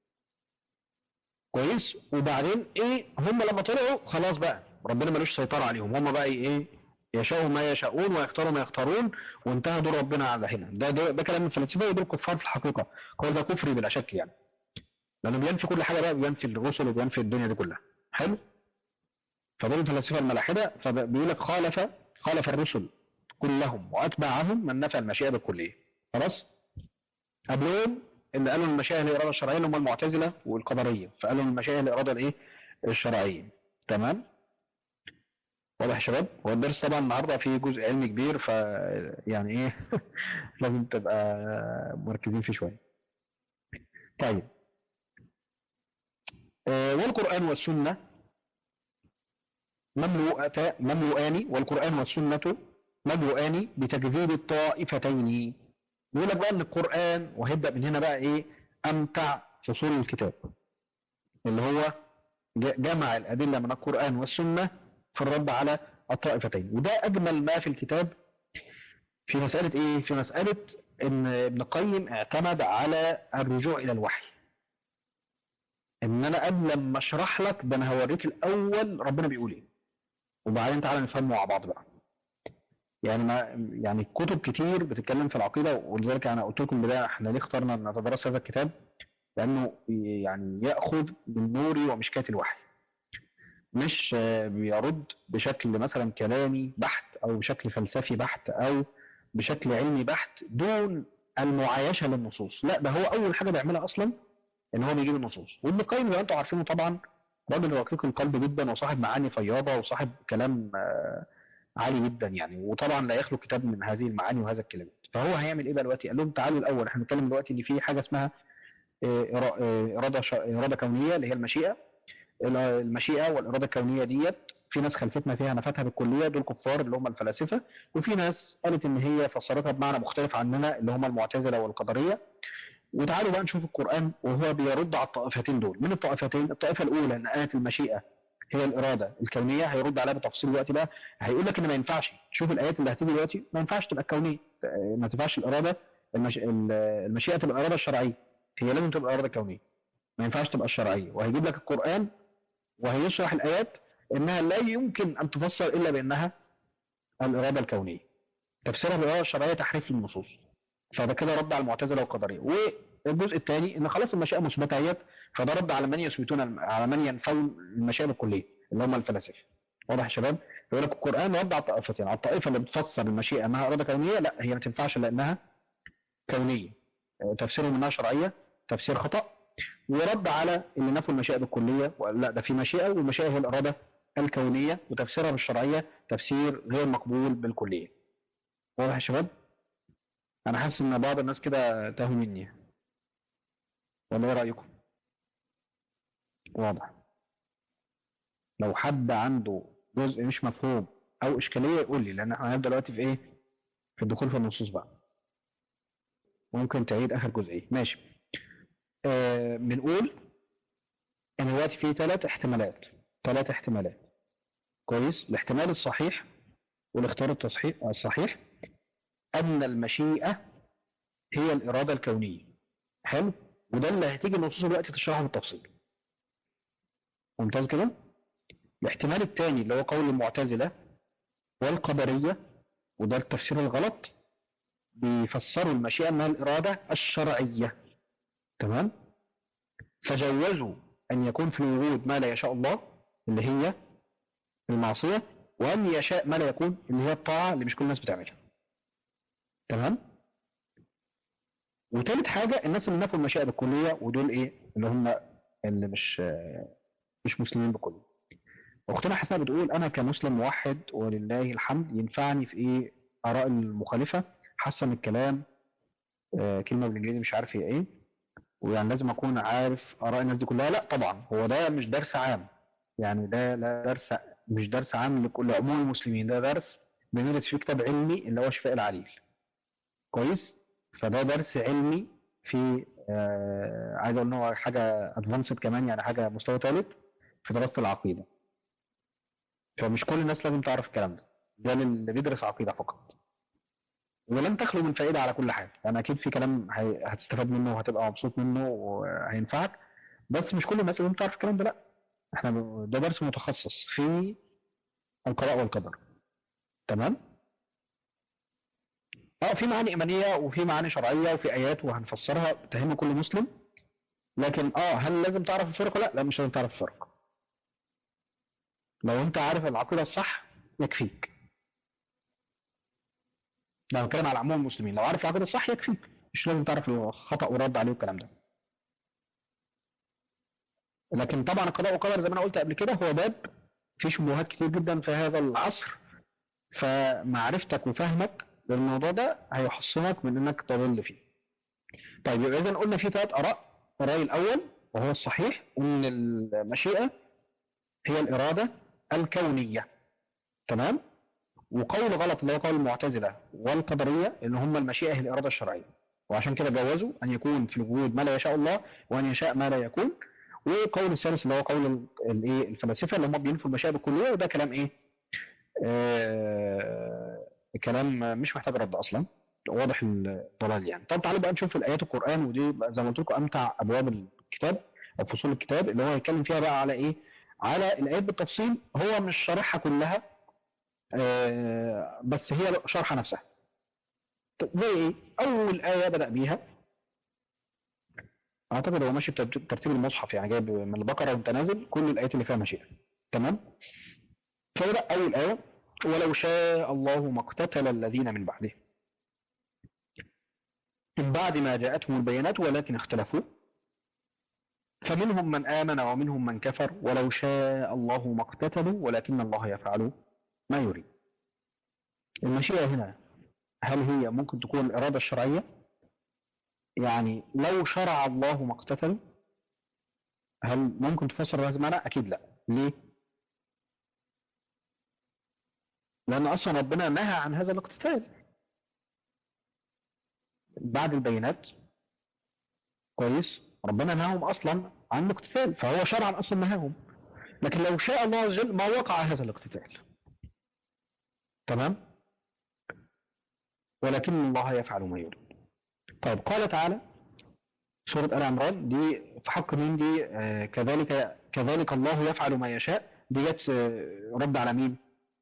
كويس وبعدين ايه هم لما طلعوا خلاص بقى ربنا ملوش سيطرة عليهم هم بقى ايه يشاءوا ما يشاءون ويختاروا ما يختارون وانتهى دور ربنا على هنا ده, ده, ده كلام الفلاسفه ودول كفار في الحقيقه هو ده كفري بلا شك يعني لانه بينفي كل حاجه بقى بينفي الرسل وبينفي الدنيا دي كلها حلو فدول الفلاسفه الملاحده فبيقول لك خالف خالف الرسل كلهم واتباعهم من نفى المشيئه بالكليه خلاص قبلهم اللي قالوا المشيئة الإرادة الشرعية اللي هم المعتزلة والقدرية فقالوا المشيئة الإرادة الإيه الشرعية تمام واضح يا شباب هو الدرس طبعا النهارده فيه جزء علمي كبير ف يعني ايه لازم تبقى مركزين فيه شويه طيب آه، والقرآن والسنة مملوءتا- مملوءان والقرآن والسنة مملوءان بتكذيب الطائفتين يقول لك بقى ان القرآن وهيبدأ من هنا بقى ايه امتع فصول الكتاب اللي هو ج- جمع الأدلة من القرآن والسنة في الرد على الطائفتين وده أجمل ما في الكتاب في مسألة إيه؟ في مسألة إن ابن القيم اعتمد على الرجوع إلى الوحي إن أنا قبل ما أشرح لك ده أنا هوريك الأول ربنا بيقول إيه وبعدين تعالى نفهمه مع بعض بقى يعني ما يعني كتب كتير بتتكلم في العقيدة ولذلك أنا قلت لكم بداية إحنا ليه اخترنا أن نتدرس هذا الكتاب لأنه يعني يأخذ من نور ومشكاة الوحي مش آه، بيرد بشكل مثلا كلامي بحت او بشكل فلسفي بحت او بشكل علمي بحت دون المعايشه للنصوص لا ده هو اول حاجه بيعملها اصلا ان هو بيجيب النصوص وابن القيم زي ما انتم عارفينه طبعا راجل رقيق القلب جدا وصاحب معاني فياضه وصاحب كلام آه، عالي جدا يعني وطبعا لا يخلو كتاب من هذه المعاني وهذا الكلام فهو هيعمل ايه بقى دلوقتي قال لهم تعالوا الاول احنا بنتكلم دلوقتي ان في حاجه اسمها آه، إرا- آه، اراده ش- اراده كونيه اللي هي المشيئه المشيئه والاراده الكونيه ديت في ناس خلفتنا فيها نفتها بالكليه دول كفار اللي هم الفلاسفه وفي ناس قالت ان هي فسرتها بمعنى مختلف عننا اللي هم المعتزله والقدريه وتعالوا بقى نشوف القران وهو بيرد على الطائفتين دول من الطائفتين الطائفه الاولى ان ايه المشيئه هي الاراده الكونيه هيرد عليها بتفصيل دلوقتي بقى هيقول لك ان ما ينفعش شوف الايات اللي هتيجي دلوقتي ما ينفعش تبقى كونيه ما تنفعش الاراده المش... المشيئه تبقى الاراده الشرعيه هي لازم تبقى الاراده الكونيه ما ينفعش تبقى الشرعيه وهيجيب لك القران وهيشرح الآيات إنها لا يمكن أن تفسر إلا بأنها الإرادة الكونية تفسيرها بالإرادة الشرعية تحريف للنصوص فده كده رد على المعتزلة والقدرية والجزء الثاني إن خلاص المشيئة مثبتة اهيت فده رد على من يثبتون على من ينفون المشيئة بالكلية اللي هم الفلاسفة واضح يا شباب يقول لك القرآن رد على الطائفتين على الطائفة اللي بتفسر المشيئة أنها إرادة كونية لا هي ما تنفعش لأنها كونية تفسيرهم أنها شرعية تفسير خطأ ورد على اللي نفوا المشيئة بالكلية وقال لا ده في مشيئة والمشيئة هي الإرادة الكونية وتفسيرها بالشرعية تفسير غير مقبول بالكلية واضح يا شباب؟ أنا حاسس إن بعض الناس كده تاهوا مني ولا إيه رأيكم؟ واضح لو حد عنده جزء مش مفهوم أو إشكالية يقول لي لأن احنا هنبدأ دلوقتي في إيه؟ في الدخول في النصوص بقى ممكن تعيد آخر جزئية ماشي آه بنقول ان دلوقتي في ثلاث احتمالات ثلاث احتمالات كويس الاحتمال الصحيح والاختيار التصحيح الصحيح ان المشيئه هي الاراده الكونيه حلو وده اللي هتيجي النصوص دلوقتي تشرحه بالتفصيل ممتاز كده الاحتمال الثاني اللي هو قول المعتزله والقدريه وده التفسير الغلط بيفسروا المشيئه انها الاراده الشرعيه تمام فجوزوا أن يكون في الوجود ما لا يشاء الله اللي هي المعصية وأن يشاء ما لا يكون اللي هي الطاعة اللي مش كل الناس بتعملها تمام وتالت حاجة الناس اللي نفوا المشيئة بالكلية ودول إيه اللي هم اللي مش مش مسلمين بالكلية أختنا حسناء بتقول أنا كمسلم موحد ولله الحمد ينفعني في إيه آراء المخالفة حسن الكلام آه كلمة بالإنجليزي مش عارف هي إيه ويعني لازم اكون عارف اراء الناس دي كلها لا طبعا هو ده مش درس عام يعني ده لا درس مش درس عام لكل عموم المسلمين ده درس بندرس فيه كتاب علمي اللي هو شفاء العليل كويس فده درس علمي في آه عايز اقول ان هو حاجه ادفانسد كمان يعني حاجه مستوى ثالث في دراسه العقيده فمش كل الناس لازم تعرف الكلام ده ده اللي بيدرس عقيده فقط ولن تخلو من فائدة على كل حال يعني أكيد في كلام هي... هتستفاد منه وهتبقى مبسوط منه وهينفعك بس مش كل الناس لازم تعرف الكلام ده لا احنا ده درس متخصص في القضاء والقدر تمام اه في معاني إيمانية وفي معاني شرعية وفي آيات وهنفسرها تهم كل مسلم لكن اه هل لازم تعرف الفرق لا لا مش لازم تعرف الفرق لو انت عارف العقيدة الصح يكفيك لو بتكلم على عموم المسلمين لو عارف العقيده الصح يكفيك مش لازم تعرف الخطا ورد عليه والكلام ده لكن طبعا القضاء والقدر زي ما انا قلت قبل كده هو باب في شبهات كتير جدا في هذا العصر فمعرفتك وفهمك للموضوع ده هيحصنك من انك تضل فيه طيب يبقى اذا قلنا في ثلاث اراء الراي الاول وهو الصحيح ان المشيئه هي الاراده الكونيه تمام وقول غلط اللي هو قول المعتزله والقدريه ان هم المشيئه هي الاراده الشرعيه وعشان كده جوزوا ان يكون في الوجود ما لا يشاء الله وان يشاء ما لا يكون وقول الثالث اللي هو قول الايه الفلاسفه اللي هم بينفوا المشيئه بالكليه وده كلام ايه آه كلام مش محتاج رد اصلا واضح الضلال يعني طب تعالوا بقى نشوف الايات القران ودي زي ما قلت لكم امتع ابواب الكتاب او فصول الكتاب اللي هو هيتكلم فيها بقى على ايه على الايات بالتفصيل هو مش شارحها كلها آه بس هي شرحها نفسها زي ايه اول ايه بدا بيها اعتقد هو ماشي بترتيب المصحف يعني جايب من البقره وانت نازل كل الايات اللي فيها مشيئه تمام فبدا اول ايه ولو شاء الله ما اقتتل الذين من بعده من بعد ما جاءتهم البينات ولكن اختلفوا فمنهم من آمن ومنهم من كفر ولو شاء الله ما اقتتلوا ولكن الله يفعل ما يريد المشيئة هنا هل هي ممكن تكون الإرادة الشرعية يعني لو شرع الله ما اقتتلوا هل ممكن تفسر بهذا المعنى أكيد لا ليه لأن أصلا ربنا نهى عن هذا الاقتتال بعد البينات كويس ربنا نهاهم أصلا عن الاقتتال فهو شرعا أصلا نهاهم لكن لو شاء الله عز وجل ما وقع هذا الاقتتال تمام ولكن الله يفعل ما يريد طيب قال تعالى سورة آل عمران دي في حق مين دي آه كذلك كذلك الله يفعل ما يشاء دي جت آه رد على مين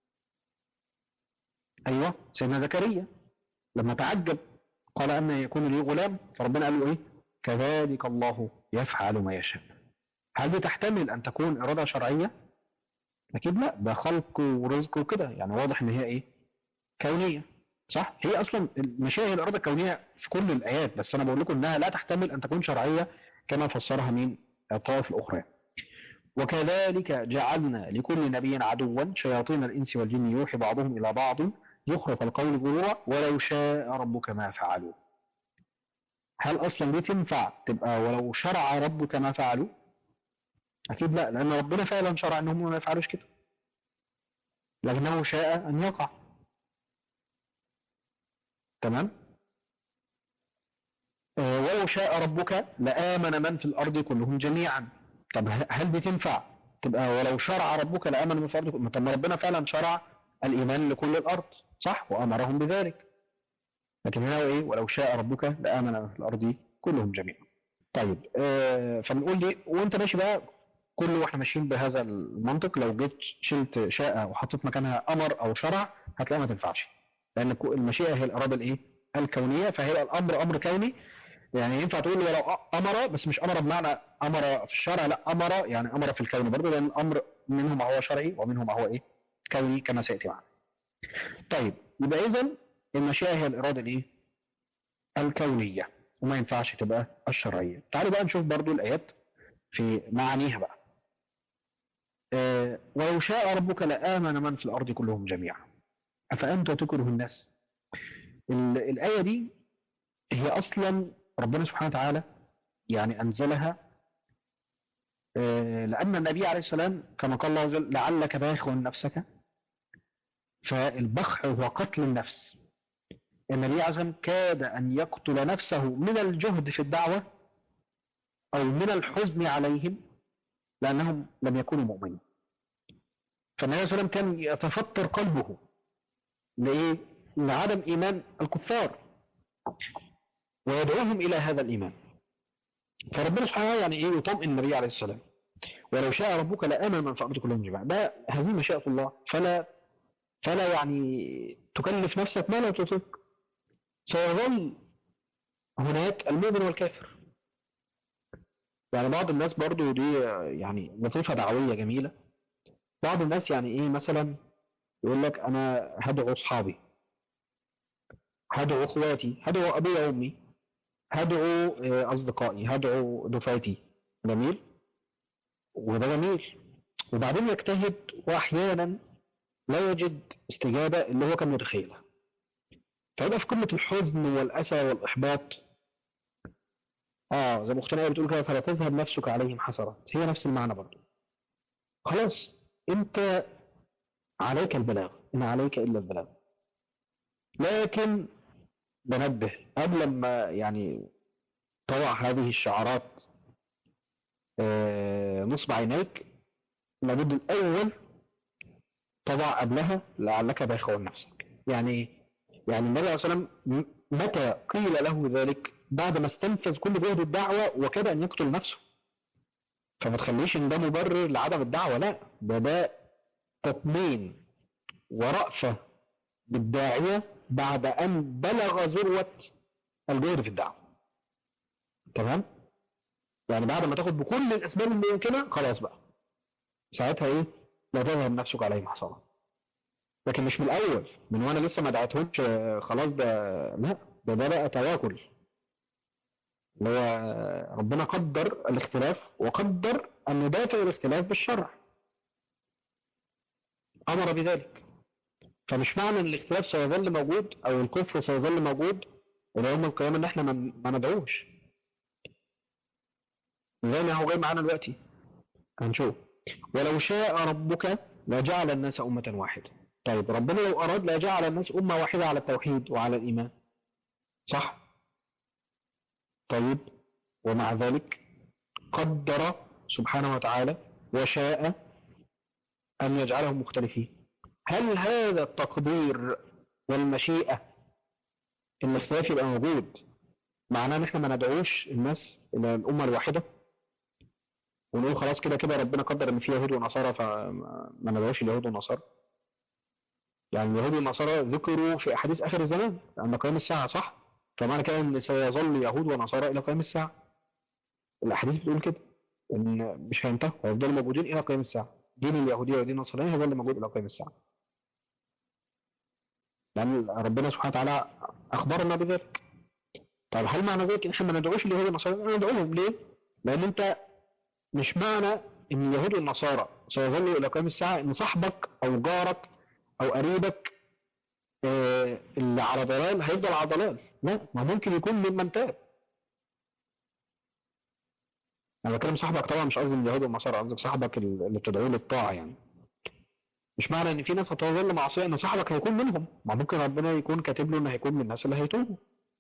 أيوة سيدنا زكريا لما تعجب قال أن يكون لي غلام فربنا قال له إيه كذلك الله يفعل ما يشاء هل دي تحتمل أن تكون إرادة شرعية أكيد لا ده خلق ورزق وكده يعني واضح إن هي إيه كونية صح هي أصلا المشيئة هي الإرادة الكونية في كل الآيات بس أنا بقول لكم إنها لا تحتمل أن تكون شرعية كما فسرها مين الطائف الأخرى وكذلك جعلنا لكل نبي عدوا شياطين الإنس والجن يوحي بعضهم إلى بعض زخرف القول غرورا ولو شاء ربك ما فعلوا هل اصلا دي تنفع تبقى ولو شرع ربك ما فعلوا اكيد لا لان ربنا فعلا شرع انهم ما يفعلوش كده لكنه شاء ان يقع تمام آه ولو شاء ربك لآمن من في الأرض كلهم جميعا طب هل دي تنفع تبقى ولو شرع ربك لآمن من في الأرض كلهم طب ما ربنا فعلا شرع الإيمان لكل الأرض صح وأمرهم بذلك لكن هنا إيه ولو شاء ربك لآمن في الأرض كلهم جميعا طيب آه فبنقول لي وانت ماشي بقى كل واحنا ماشيين بهذا المنطق لو جيت شلت شاء وحطيت مكانها أمر أو شرع هتلاقيها ما تنفعش لأن المشيئة هي الإرادة الإيه الكونية فهي الأمر أمر كوني يعني ينفع تقول لي ولو أمر بس مش أمر بمعنى أمر في الشرع لا أمر يعني أمر في الكون برضه لأن الأمر منه ما هو شرعي ومنه ما هو إيه كوني كما سيأتي معنا طيب يبقى إذا المشيئة هي الإرادة الإيه الكونية وما ينفعش تبقى الشرعية تعالوا بقى نشوف برضو الآيات في معانيها بقى آه ولو شاء ربك لآمن من في الأرض كلهم جميعا أفأنت تكره الناس الآية دي هي أصلا ربنا سبحانه وتعالى يعني أنزلها آه لأن النبي عليه السلام كما قال الله عز وجل لعلك باخع نفسك فالبخع هو قتل النفس النبي عليه السلام كاد أن يقتل نفسه من الجهد في الدعوة أو من الحزن عليهم لأنهم لم يكونوا مؤمنين فالنبي عليه السلام كان يتفطر قلبه لإيه؟ لعدم إيمان الكفار ويدعوهم إلى هذا الإيمان فربنا سبحانه يعني إيه يطمئن النبي عليه السلام ولو شاء ربك لآمن من في الأرض كلهم جميعا ده هذه مشيئة الله فلا فلا يعني تكلف نفسك ما لا تطيق سيظل هناك المؤمن والكافر يعني بعض الناس برضو دي يعني لطيفة دعوية جميلة بعض الناس يعني ايه مثلا يقول لك انا هدعو اصحابي هدعو اخواتي هدعو ابي وامي هدعو اصدقائي هدعو دفاتي جميل وده جميل وبعدين يجتهد واحيانا لا يجد استجابة اللي هو كان متخيلها فيبقى في قمة الحزن والأسى والإحباط اه زي ما اختنا بتقول كده فلا تذهب نفسك عليهم حسرات هي نفس المعنى برضه خلاص انت عليك البلاغ ان عليك الا البلاغ لكن بنبه قبل ما يعني تضع هذه الشعارات آه، نصب عينيك لابد الاول تضع قبلها لعلك باخع نفسك يعني إيه؟ يعني النبي عليه الصلاه والسلام متى قيل له ذلك بعد ما استنفذ كل جهد الدعوه وكاد ان يقتل نفسه فما تخليش ان ده مبرر لعدم الدعوه لا ده ده تطمين ورأفة بالداعية بعد أن بلغ ذروة الجهد في الدعوة تمام يعني بعد ما تاخد بكل الأسباب الممكنة خلاص بقى ساعتها إيه لا تذهب نفسك عليه محصرة لكن مش من الأول من وأنا لسه ما دعيتهمش آه، خلاص ده لا ده ده بقى تواكل اللي هو ربنا قدر الاختلاف وقدر أن ندافع الاختلاف بالشرع أمر بذلك فمش معنى ان الاختلاف سيظل موجود او الكفر سيظل موجود الى يوم القيامه ان احنا ما ما ندعوش زي ما هو جاي معانا دلوقتي هنشوف ولو شاء ربك لجعل الناس أمة واحدة طيب ربنا لو أراد لجعل الناس أمة واحدة على التوحيد وعلى الإيمان صح طيب ومع ذلك قدر سبحانه وتعالى وشاء أن يجعلهم مختلفين هل هذا التقدير والمشيئة ان الاختلاف يبقى موجود معناه ان احنا ما ندعوش الناس الى الامة الواحدة ونقول خلاص كده كده ربنا قدر ان في يهود ونصارى فما ندعوش اليهود والنصارى يعني اليهود والنصارى ذكروا في احاديث اخر الزمان عند قيام الساعة صح فمعنى كده ان سيظل يهود ونصارى الى قيام الساعة الاحاديث بتقول كده ان مش هينتهوا هيفضلوا موجودين الى قيام الساعة دين اليهودية ودين النصرانية هيظل موجود الى قيام الساعة لأن ربنا سبحانه وتعالى أخبرنا بذلك طيب هل معنى ذلك إن إحنا ما ندعوش اليهود والنصارى؟ أنا ندعوهم ليه؟ لأن أنت مش معنى إن اليهود والنصارى سيظلوا إلى قيام الساعة إن صاحبك أو جارك أو قريبك آه، اللي على ضلال هيفضل على ضلال لا ما ممكن يكون ممن تاب أنا بكلم صاحبك طبعا مش قصدي اليهود والنصارى قصدي صاحبك اللي بتدعوه للطاعة يعني مش معنى ان في ناس هتظل معصيه ان صاحبك هيكون منهم ما ممكن ربنا يكون كاتب له انه هيكون من الناس اللي هيتوبوا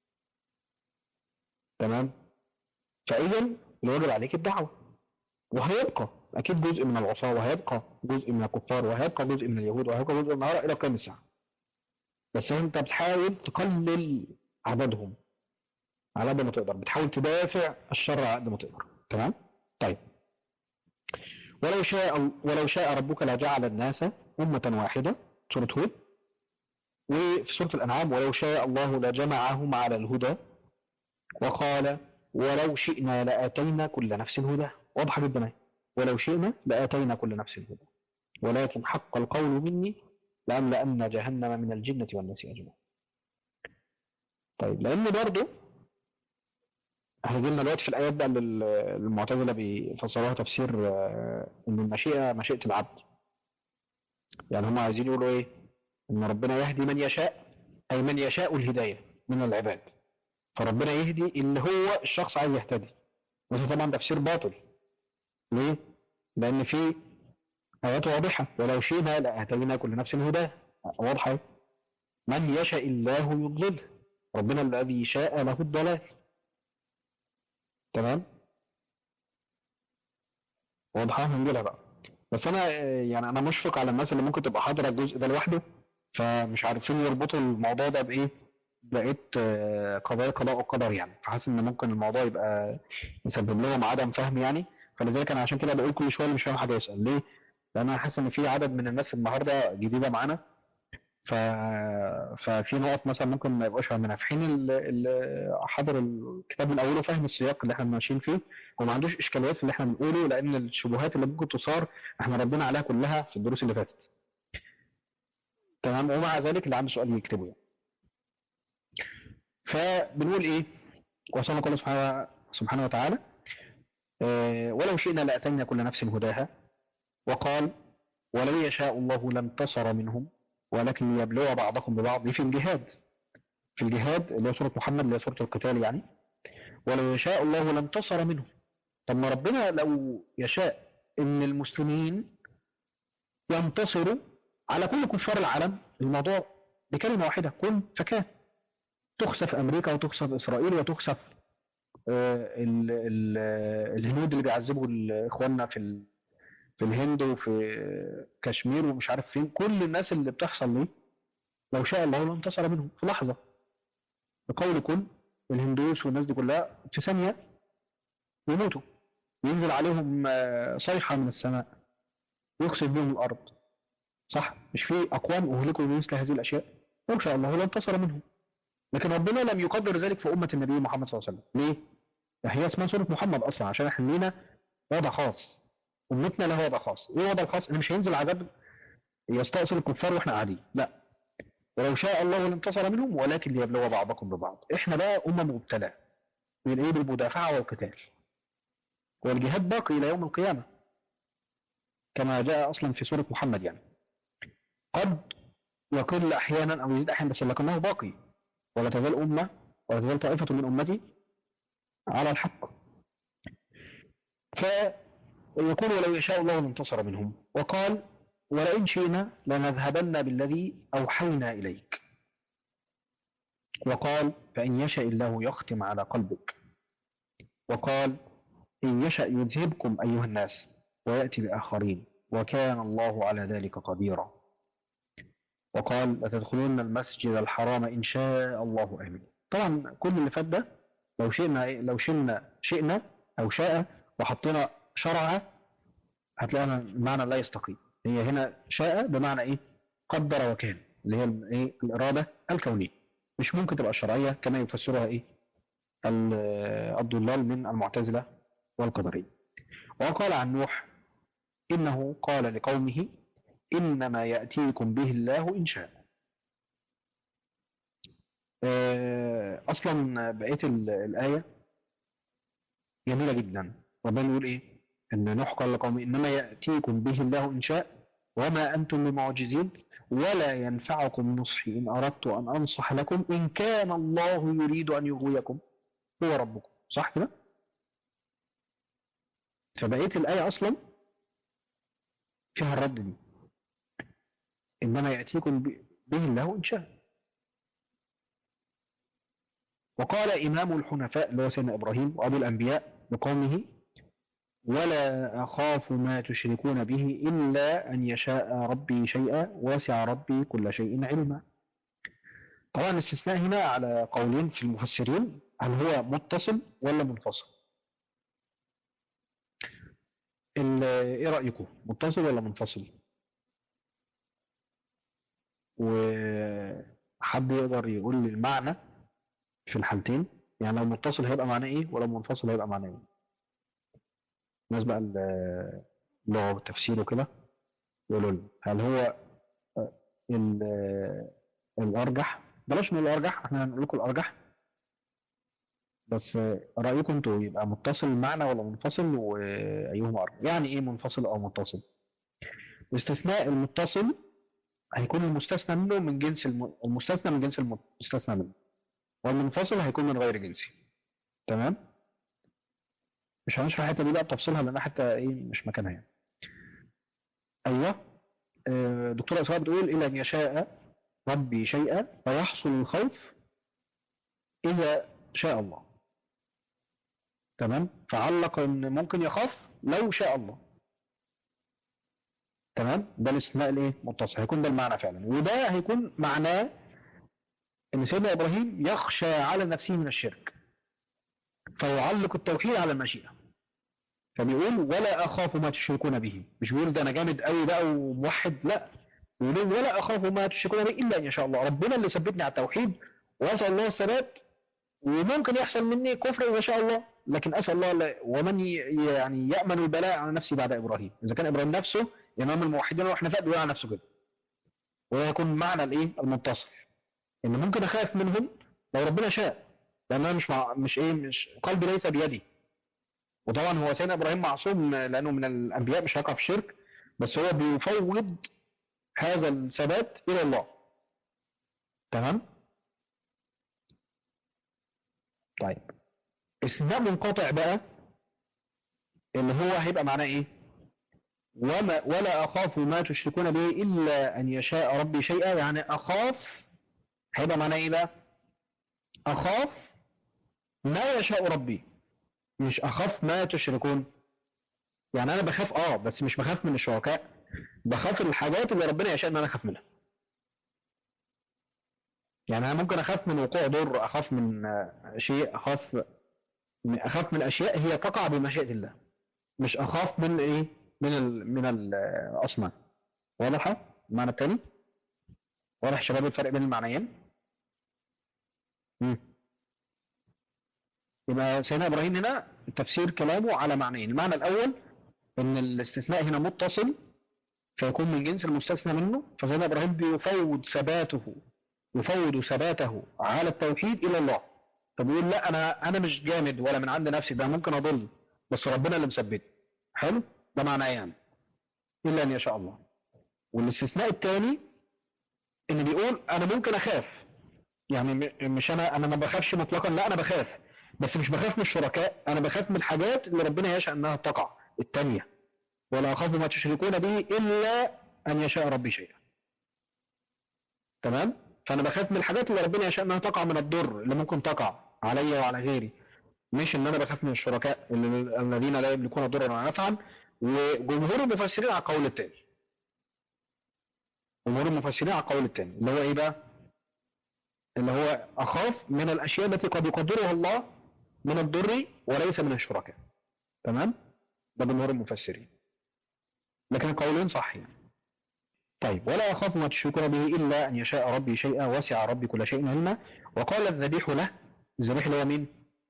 تمام فاذا الواجب عليك الدعوه وهيبقى اكيد جزء من العصاه وهيبقى جزء من الكفار وهيبقى جزء من اليهود وهيبقى جزء من النهار الى قيام الساعه بس انت بتحاول تقلل عددهم على قد ما تقدر بتحاول تدافع الشر على قد ما تقدر تمام طيب ولو شاء ولو شاء ربك لجعل الناس أمة واحدة سورة هود وفي سورة الأنعام ولو شاء الله لجمعهم على الهدى وقال ولو شئنا لآتينا كل نفس هدى واضحة جدا اهي. ولو شئنا لآتينا كل نفس هدى ولكن حق القول مني لأملأن جهنم من الجنة والناس أجمعين طيب لأن برضو هنجي لنا دلوقتي في الآيات بقى اللي المعتزلة بيفسروها تفسير آه، إن المشيئة مشيئة العبد يعني هم عايزين يقولوا إيه؟ إن ربنا يهدي من يشاء أي من يشاء الهداية من العباد فربنا يهدي اللي هو الشخص عايز يهتدي وده طبعا تفسير باطل ليه؟ لأن في آيات واضحة ولو شئنا لأهدينا كل نفس هداه واضحة من يشاء الله يضلله ربنا الذي شاء له الضلال تمام واضحة هنجيلها بقى بس انا آه، يعني انا مشفق على الناس اللي ممكن تبقى حاضرة الجزء ده لوحده فمش عارفين يربطوا الموضوع ده بايه بقيت آه، قضايا قضاء وقدر يعني فحاسس ان ممكن الموضوع يبقى يسبب لهم عدم فهم يعني فلذلك انا عشان كده بقول كل شويه اللي مش فاهم حاجه يسال ليه؟ لان انا حاسس ان في عدد من الناس النهارده جديده معانا ف... ففي نقط مثلا ممكن ما يبقاش فاهمينها في حين اللي حضر الكتاب من اوله فاهم السياق اللي احنا ماشيين فيه وما عندوش اشكاليات في اللي احنا بنقوله لان الشبهات اللي ممكن تثار احنا ردينا عليها كلها في الدروس اللي فاتت تمام ومع ذلك اللي عنده سؤال يكتبه يعني. فبنقول ايه وصلنا الله سبحانه سبحانه وتعالى اه ولو شئنا لاتينا كل نفس هداها وقال ولو يشاء الله لانتصر منهم ولكن ليبلو بعضكم ببعض في الجهاد في الجهاد اللي هي سورة محمد اللي هي سورة القتال يعني ولو يشاء الله لانتصر منهم طب ما ربنا لو يشاء ان المسلمين ينتصروا على كل كفار العالم الموضوع بكلمة واحدة كن فكان تخسف أمريكا وتخسف إسرائيل وتخسف آه، ال- ال- آه، الهنود اللي بيعذبوا ال- إخواننا في ال- في الهند وفي كشمير ومش عارف فين كل الناس اللي بتحصل دي لو شاء الله لانتصر منهم في لحظة بقول كن الهندوس والناس دي كلها في ثانية يموتوا ينزل عليهم آه، صيحة من السماء يخسف بهم الأرض صح مش في أقوام أهلكوا بمثل هذه الأشياء لو شاء الله لانتصر منهم لكن ربنا لم يقدر ذلك في أمة النبي محمد صلى الله عليه وسلم ليه؟ هي اسمها سورة محمد أصلا عشان احنا لينا وضع خاص أمتنا لها وضع خاص إيه الوضع الخاص؟ إن مش هينزل عذاب يستأصل الكفار وإحنا قاعدين لا ولو شاء الله لانتصر منهم ولكن ليبلو بعضكم ببعض احنا بقى أمة مبتلى من إيه بالمدافعة والقتال والجهاد باقي إلى يوم القيامة كما جاء أصلا في سورة محمد يعني قد يقل أحيانا أو يزيد أحيانا بس لكنه باقي ولا تزال أمة ولا تزال طائفة من أمتي على الحق فيقول ولو يشاء الله لانتصر منهم وقال ولئن شئنا لنذهبن بالذي أوحينا إليك وقال فإن يشاء الله يختم على قلبك وقال إن يشأ يذهبكم أيها الناس ويأتي بآخرين وكان الله على ذلك قديرا وقال لتدخلون المسجد الحرام إن شاء الله آمين طبعا كل اللي فات ده لو شئنا لو شئنا شئنا أو شاء وحطينا شرع هتلاقي المعنى لا يستقيم هي هنا شاء بمعنى إيه قدر وكان اللي هي إيه الإرادة الكونية مش ممكن تبقى الشرعية كما يفسرها إيه ال- الضلال من المعتزلة والقدرية وقال عن نوح إنه قال لقومه إنما يأتيكم به الله إن شاء آه، أصلا بقية ال- الآية جميلة جدا ربنا يقول إيه إن نوح قال لقومه إنما يأتيكم به الله إن شاء وما أنتم بمعجزين ولا ينفعكم نصحي إن أردت أن أنصح لكم إن كان الله يريد أن يغويكم هو ربكم صح كده؟ فبقية الآية أصلا فيها الرد دي إنما يأتيكم ب- به الله إن شاء وقال إمام الحنفاء اللي هو سيدنا إبراهيم وأبو الأنبياء لقومه ولا أخاف ما تشركون به إلا أن يشاء ربي شيئا وسع ربي كل شيء علما طبعا الاستثناء هنا على قولين في المفسرين هل هو متصل ولا منفصل ال- ايه رأيكم متصل ولا منفصل وحد يقدر يقول لي المعنى في الحالتين يعني لو متصل هيبقى معناه ايه ولو منفصل هيبقى معناه ايه الناس بقى ال- اللغة والتفسير وكده يقولوا لي هل هو آه، ال- آه، الأرجح بلاش نقول الأرجح احنا هنقول لكم الأرجح بس آه، رأيكم انتوا يبقى متصل المعنى ولا منفصل وأيهما أرجح يعني ايه منفصل أو متصل واستثناء المتصل هيكون المستثنى منه من جنس الم... المستثنى من جنس المستثنى منه والمنفصل هيكون من غير جنسي تمام مش هنشرح الحته دي بقى بتفصيلها لان حتى ايه مش مكانها يعني ايوه آه، دكتوره اسراء بتقول الى ان يشاء ربي شيئا فيحصل الخوف اذا شاء الله تمام فعلق ان ممكن يخاف لو شاء الله تمام ده الاستثناء الايه متصل هيكون ده المعنى فعلا وده هيكون معناه ان سيدنا ابراهيم يخشى على نفسه من الشرك فيعلق التوحيد على المشيئه فبيقول ولا اخاف ما تشركون به مش بيقول ده انا جامد قوي بقى وموحد لا بيقول ولا اخاف ما تشركون به الا ان يشاء الله ربنا اللي ثبتني على التوحيد واسال الله الثبات وممكن يحصل مني كفر إذا شاء الله لكن أسأل الله لا ومن ي- يعني يأمن البلاء على نفسه بعد إبراهيم إذا كان إبراهيم نفسه إمام الموحدين والحنفاء بيقول على نفسه كده وده يكون معنى الإيه المنتصر إن ممكن أخاف منهم لو ربنا شاء لأن أنا مش مع مش إيه مش قلبي ليس بيدي وطبعا هو سيدنا إبراهيم معصوم لأنه من الأنبياء مش هيقع في الشرك بس هو بيفوض هذا الثبات إلى الله تمام طيب استثناء منقطع بقى اللي هو هيبقى معناه ايه وما ولا اخاف ما تشركون به الا ان يشاء ربي شيئا يعني اخاف هيبقى معناه ايه بقى اخاف ما يشاء ربي مش اخاف ما تشركون يعني انا بخاف اه بس مش بخاف من الشركاء بخاف الحاجات اللي ربنا يشاء ان انا اخاف منها يعني انا ممكن اخاف من وقوع ضر اخاف من آه، شيء اخاف اخاف من اشياء هي تقع بمشيئة الله مش اخاف من ايه من ال من الاصنام واضحه المعنى الثاني واضح يا شباب الفرق بين المعنيين مم. يبقى سيدنا ابراهيم هنا تفسير كلامه على معنيين المعنى الاول ان الاستثناء هنا متصل فيكون من جنس المستثنى منه فسيدنا ابراهيم بيفوض ثباته يفوض ثباته على التوحيد الى الله فبيقول لا انا انا مش جامد ولا من عند نفسي ده ممكن اضل بس ربنا اللي مثبتني حلو ده معناه يعني الا ان يشاء الله والاستثناء الثاني ان بيقول انا ممكن اخاف يعني م- مش انا انا ما بخافش مطلقا لا انا بخاف بس مش بخاف من الشركاء انا بخاف من الحاجات اللي ربنا يشاء انها تقع الثانيه ولا اخاف ما تشركون به الا ان يشاء ربي شيئا تمام فانا بخاف من الحاجات اللي ربنا يشاء انها تقع من الضر اللي ممكن تقع عليا وعلى غيري مش ان انا بخاف من الشركاء اللي- الذين لا يملكون ضرا ولا نفعا وجمهور المفسرين على القول الثاني جمهور المفسرين على القول الثاني اللي هو ايه بقى اللي هو اخاف من الاشياء التي قد يقدرها الله من الضر وليس من الشركاء تمام ده جمهور المفسرين لكن القولين صح يعني طيب ولا أخاف ما تشركون به إلا أن يشاء ربي شيئا وسع ربي كل شيء علما وقال الذبيح له الذبيح اللي هو مين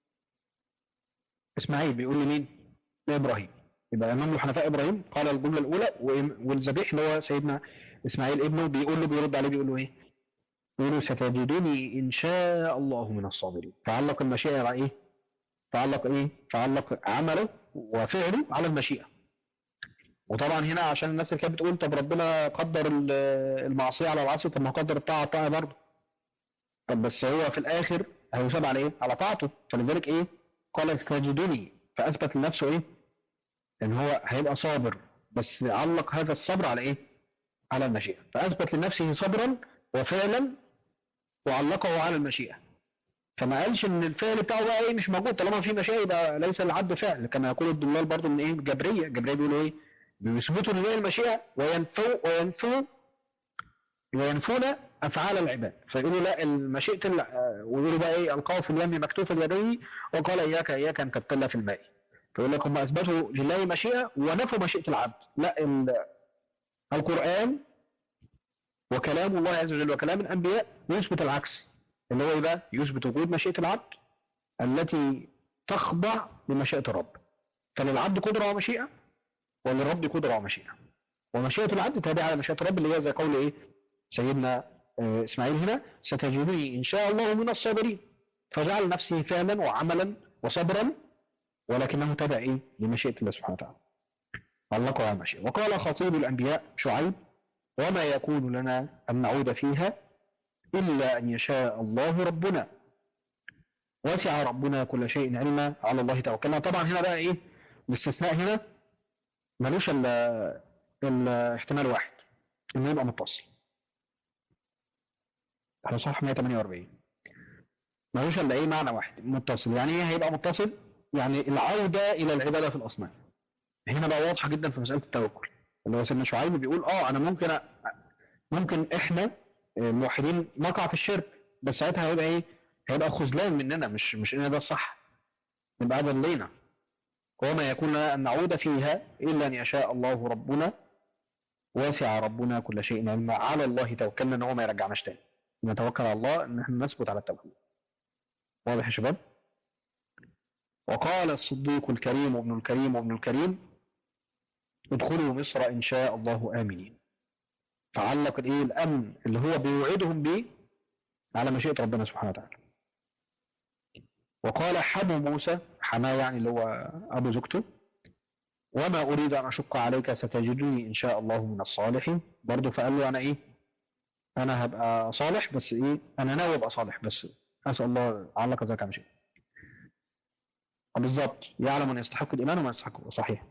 إسماعيل بيقول لمين لإبراهيم يبقى إمام الحنفاء إبراهيم قال الجملة الأولى وإم- والذبيح اللي هو سيدنا إسماعيل ابنه بيقول له بيرد عليه بيقول له إيه بيقول له ستجدني إن شاء الله من الصابرين فعلق المشيئة على إيه فعلق إيه فعلق عمله وفعله على المشيئة وطبعا هنا عشان الناس اللي كانت بتقول طب ربنا قدر ال- المعصيه على العصر طب ما هو قدر الطاعه على الطاعه برضه طب بس هو في الاخر هيثاب على ايه؟ على طاعته فلذلك ايه؟ قال استجدني فاثبت لنفسه ايه؟ ان هو هيبقى صابر بس علق هذا الصبر على ايه؟ على المشيئه فاثبت لنفسه صبرا وفعلا وعلقه على المشيئه فما قالش ان الفعل بتاعه بقى ايه مش موجود طالما في مشيئه يبقى ليس العبد فعل كما يقول الضلال برضه ان ايه جبريه جبريه بيقولوا ايه؟ بيثبتوا لله المشيئة وينفوا وينفوا وينفون أفعال العباد فيقولوا لا المشيئة ال- آه، ويقولوا بقى إيه ألقاه في اليم مكتوف اليدين وقال إياك إياك أن تبتل في الماء فيقول لك هم أثبتوا لله مشيئة ونفوا مشيئة العبد لا ال- القرآن وكلام الله عز وجل وكلام الأنبياء يثبت العكس اللي هو إيه بقى يثبت وجود مشيئة العبد التي تخضع لمشيئة الرب فللعبد قدرة ومشيئة وللرب قدرة ومشيئة ومشيئة العبد تابعة لمشيئة الرب اللي هي زي قول ايه سيدنا آه، اسماعيل هنا ستجدني ان شاء الله من الصابرين فجعل نفسه فعلا وعملا وصبرا ولكنه تابع ايه لمشيئة الله سبحانه وتعالى علقه على المشيئة وقال خطيب الانبياء شعيب وما يكون لنا ان نعود فيها الا ان يشاء الله ربنا وسع ربنا كل شيء علما على الله توكلنا طبعا هنا بقى ايه الاستثناء هنا ملوش الا الا احتمال واحد انه يبقى متصل على صفحه 148 ملوش الا ايه معنى واحد متصل يعني ايه هيبقى متصل يعني العوده الى العباده في الاصنام هنا بقى واضحه جدا في مساله التوكل اللي هو سيدنا شعيب بيقول اه انا ممكن أ... ممكن احنا آه، الموحدين نقع في الشرك بس ساعتها هيبقى ايه هيبقى خذلان مننا مش مش ان ده الصح نبقى ضلينا وما يكون لنا أن نعود فيها إلا أن يشاء الله ربنا واسع ربنا كل شيء علما على الله توكلنا ان هو ما يرجعناش تاني نتوكل على الله ان احنا نثبت على التوحيد واضح يا شباب وقال الصديق الكريم وابن الكريم وابن الكريم ادخلوا مصر ان شاء الله امنين فعلق الايه الامن اللي هو بيوعدهم به على مشيئه ربنا سبحانه وتعالى وقال حمو موسى حماه يعني اللي هو ابو زوجته وما أريد أن أشق عليك ستجدني إن شاء الله من الصالحين برضه فقال له أنا إيه أنا هبقى صالح بس إيه أنا ناوي أبقى صالح بس أسأل الله علق ذاك عن شيء بالظبط يعلم من يستحق الإيمان ومن يستحق صحيح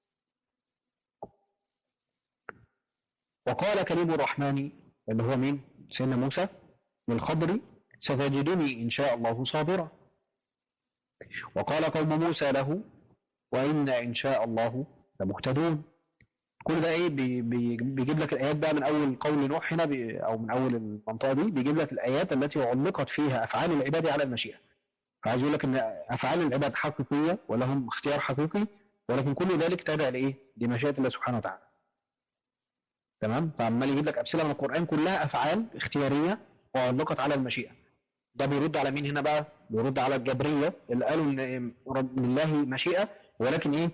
وقال كريم الرحمن اللي هو مين سيدنا موسى للخضر ستجدني إن شاء الله صابرا وقال قوم موسى له وإنا إن شاء الله لمهتدون كل ده ايه بي بي بيجيب لك الايات بقى من اول قول نوح هنا بي او من اول المنطقه دي بيجيب لك الايات التي علقت فيها افعال العباد على المشيئه فعايز يقول لك ان افعال العباد حقيقيه ولهم اختيار حقيقي ولكن كل ذلك تابع لايه؟ لمشيئه الله سبحانه وتعالى. تمام؟ فعمال يجيب لك امثله من القران كلها افعال اختياريه وعلقت على المشيئه. ده بيرد على مين هنا بقى؟ بيرد على الجبريه اللي قالوا ان رب لله مشيئه ولكن ايه؟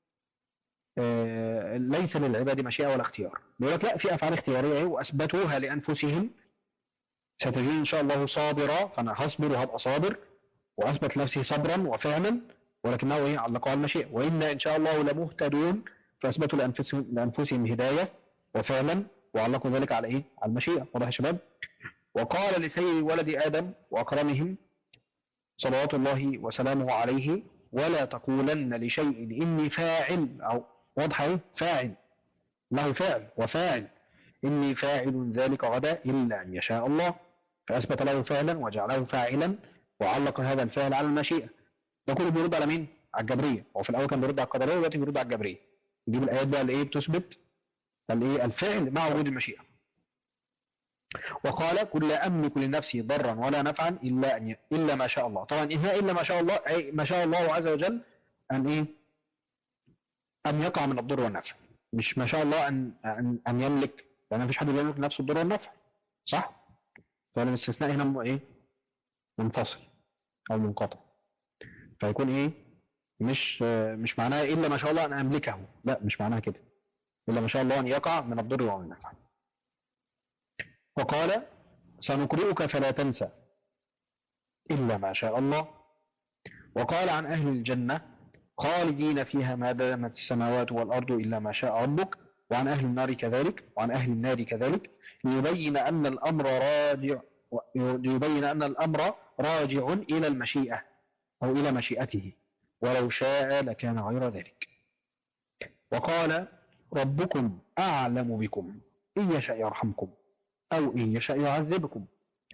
آه ليس للعباد مشيئه ولا اختيار. بيقول لك لا في افعال اختياريه ايه واثبتوها لانفسهم ستجدني ان شاء الله صابرا فانا هصبر وهبقى صابر واثبت نفسه صبرا وفعلا ولكنه ايه علقوا على المشيئه وانا ان شاء الله لمهتدون فاثبتوا لانفسهم لانفسهم هدايه وفعلا وعلقوا ذلك على ايه؟ على المشيئه واضح يا شباب؟ وقال لسيد ولد ادم واكرمهم صلوات الله وسلامه عليه ولا تقولن لشيء اني فاعل او واضحه ايه؟ فاعل له فعل وفاعل اني فاعل ذلك غدا الا ان يشاء الله فاثبت له فعلا وجعله فاعلا وعلق هذا الفعل على المشيئة ده كله بيرد على مين؟ على الجبرية هو في الأول كان بيرد على القدرية ودلوقتي بيرد على الجبرية يجيب الآيات بقى اللي إيه بتثبت الايه الفعل مع وجود المشيئة وقال كل لا أملك لنفسي ضرا ولا نفعا إلا أن ي... إلا ما شاء الله طبعا إنها إلا ما شاء الله أي ما شاء الله عز وجل أن إيه أن يقع من الضر والنفع مش ما شاء الله أن أن, أن يملك لأن مفيش حد يملك نفسه الضر والنفع صح؟ فالاستثناء هنا إيه منفصل أو منقطع فيكون إيه مش مش معناها إلا ما شاء الله أن أملكه لا مش معناها كده إلا ما شاء الله أن يقع من الضر ومن النفع وقال سنقرئك فلا تنسى إلا ما شاء الله وقال عن أهل الجنة خالدين فيها ما دامت السماوات والأرض إلا ما شاء ربك وعن أهل النار كذلك وعن أهل النار كذلك ليبين أن الأمر راجع ليبين أن الأمر راجع إلى المشيئة أو إلى مشيئته ولو شاء لكان غير ذلك وقال ربكم أعلم بكم إن يشاء يرحمكم أو إن يشاء يعذبكم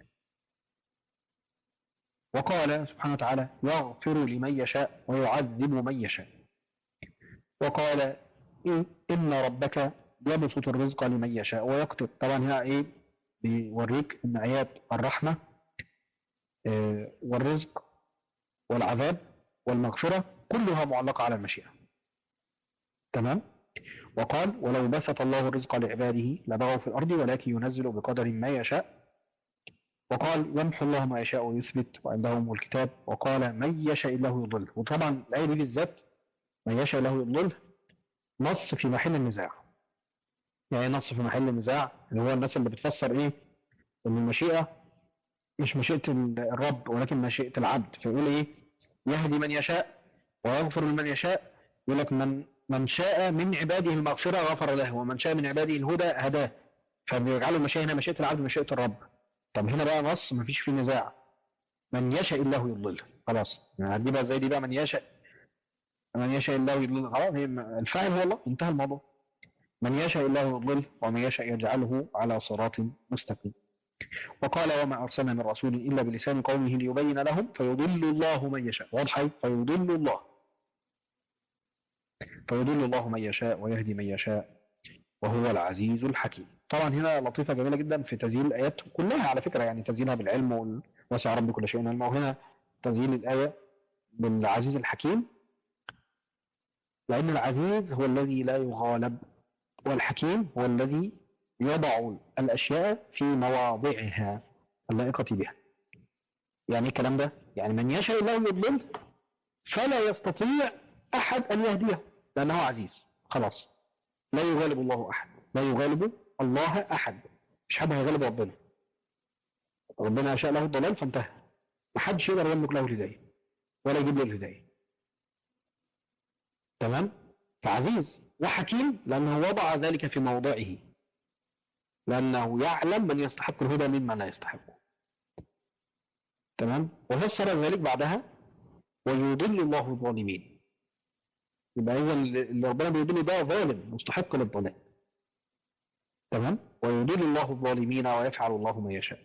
وقال سبحانه وتعالى يغفر لمن يشاء ويعذب من يشاء وقال إن ربك يبسط الرزق لمن يشاء ويقتل طبعا هنا إيه بيوريك ان ايات الرحمة والرزق والعذاب والمغفرة كلها معلقة على المشيئة تمام وقال ولو بسط الله الرزق لعباده لبغوا في الأرض ولكن ينزل بقدر ما يشاء وقال يمحو الله ما يشاء ويثبت وعندهم الكتاب وقال من يشاء الله يضل وطبعا الآية دي بالذات من يشاء الله يضل نص في محل النزاع يعني نص في محل النزاع اللي هو الناس اللي بتفسر ايه ان المشيئة مش مشيئة الرب ولكن مشيئة العبد فيقول ايه يهدي من يشاء ويغفر لمن يشاء يقول لك من من شاء من عباده المغفرة غفر له ومن شاء من عباده الهدى هداه فبيجعلوا المشيئة هنا مشيئة العبد مشيئة الرب طب هنا بقى نص مفيش فيه نزاع من يشاء الله يضلل خلاص يعني هتجيبها زي دي بقى من يشاء من يشاء الله يضلل خلاص هي الفاعل هو الله انتهى الموضوع من يشاء الله يضلل ومن يشاء يجعله على صراط مستقيم وقال وما أرسلنا من رسول إلا بلسان قومه ليبين لهم فيضل الله من يشاء واضح فيضل الله فيضل الله من يشاء ويهدي من يشاء وهو العزيز الحكيم طبعا هنا لطيفة جميلة جدا في تزيين الآيات كلها على فكرة يعني تزيينها بالعلم وسع رب كل شيء علما وهنا تزيين الآية بالعزيز الحكيم لأن العزيز هو الذي لا يغالب والحكيم هو الذي يضع الأشياء في مواضعها اللائقة بها يعني الكلام ده يعني من يشاء الله يضلل فلا يستطيع أحد أن يهديه لأنه عزيز خلاص لا يغالب الله أحد لا يغالب الله أحد مش حد هيغالب ربنا ربنا شاء له الضلال فانتهى محدش يقدر يملك له الهداية ولا يجيب له الهداية تمام فعزيز وحكيم لأنه وضع ذلك في موضعه لأنه يعلم من يستحق الهدى ممن لا يستحقه تمام وفسر ذلك بعدها ويضل الله الظالمين يبقى إذا اللي ربنا بيضل ده ظالم مستحق للضلال تمام ويضل الله الظالمين ويفعل الله ما يشاء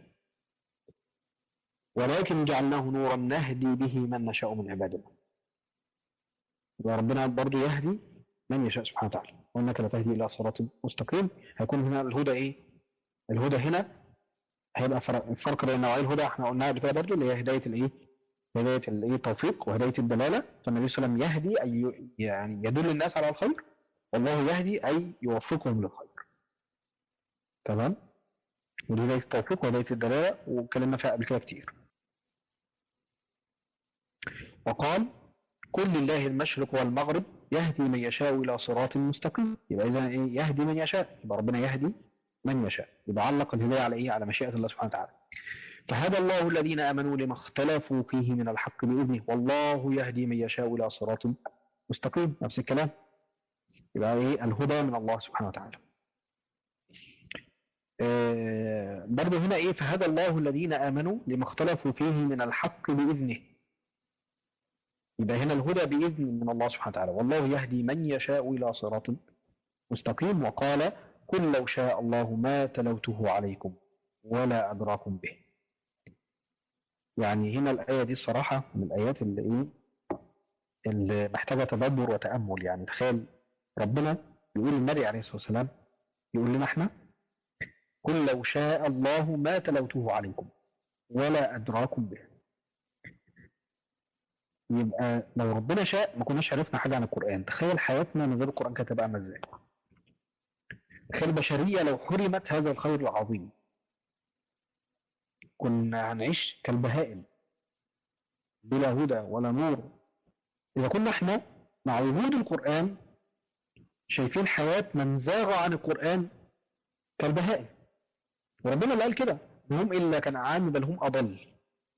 ولكن جعلناه نورا نهدي به من نشاء من عبادنا يبقى ربنا برضه يهدي من يشاء سبحانه وتعالى وانك لا تهدي الى صراط مستقيم هيكون هنا الهدى ايه الهدى هنا هيبقى فرق الفرق بين نوعي الهدى احنا قلناها قبل كده برضه اللي هي هدايه الايه هدايه الايه التوفيق وهدايه الدلاله فالنبي صلى الله عليه وسلم يهدي اي يعني يدل الناس على الخير والله يهدي اي يوفقهم للخير تمام ودي هدايه التوفيق وهدايه الدلاله واتكلمنا فيها قبل كده كتير وقال كل لله المشرق والمغرب يهدي من يشاء إلى صراط مستقيم يبقى إذا إيه يهدي من يشاء يبقى ربنا يهدي من يشاء يبقى علق الهداية على إيه على مشيئة الله سبحانه وتعالى فهدى الله الذين آمنوا لما اختلفوا فيه من الحق بإذنه والله يهدي من يشاء إلى صراط مستقيم نفس الكلام يبقى إيه الهدى من الله سبحانه وتعالى آه برضه هنا إيه فهدى الله الذين آمنوا لما اختلفوا فيه من الحق بإذنه يبقى هنا الهدى بإذن من الله سبحانه وتعالى والله يهدي من يشاء إلى صراط مستقيم وقال قل لو شاء الله ما تلوته عليكم ولا أدراكم به يعني هنا الآية دي الصراحة من الآيات اللي إيه اللي محتاجة تدبر وتأمل يعني تخيل ربنا يقول النبي عليه الصلاة والسلام يقول لنا احنا قل لو شاء الله ما تلوته عليكم ولا أدراكم به يبقى لو ربنا شاء ما كناش عرفنا حاجة عن القرآن تخيل حياتنا من غير القرآن كانت هتبقى عامله ازاي تخيل البشرية لو حرمت هذا الخير العظيم كنا هنعيش كالبهائم بلا هدى ولا نور إذا كنا احنا مع وجود القرآن شايفين حياة من زاغ عن القرآن كالبهائم وربنا اللي قال كده هم إلا كنعام بل هم أضل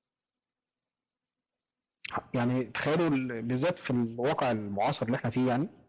يعني تخيلوا بالذات في الواقع المعاصر اللي احنا فيه يعني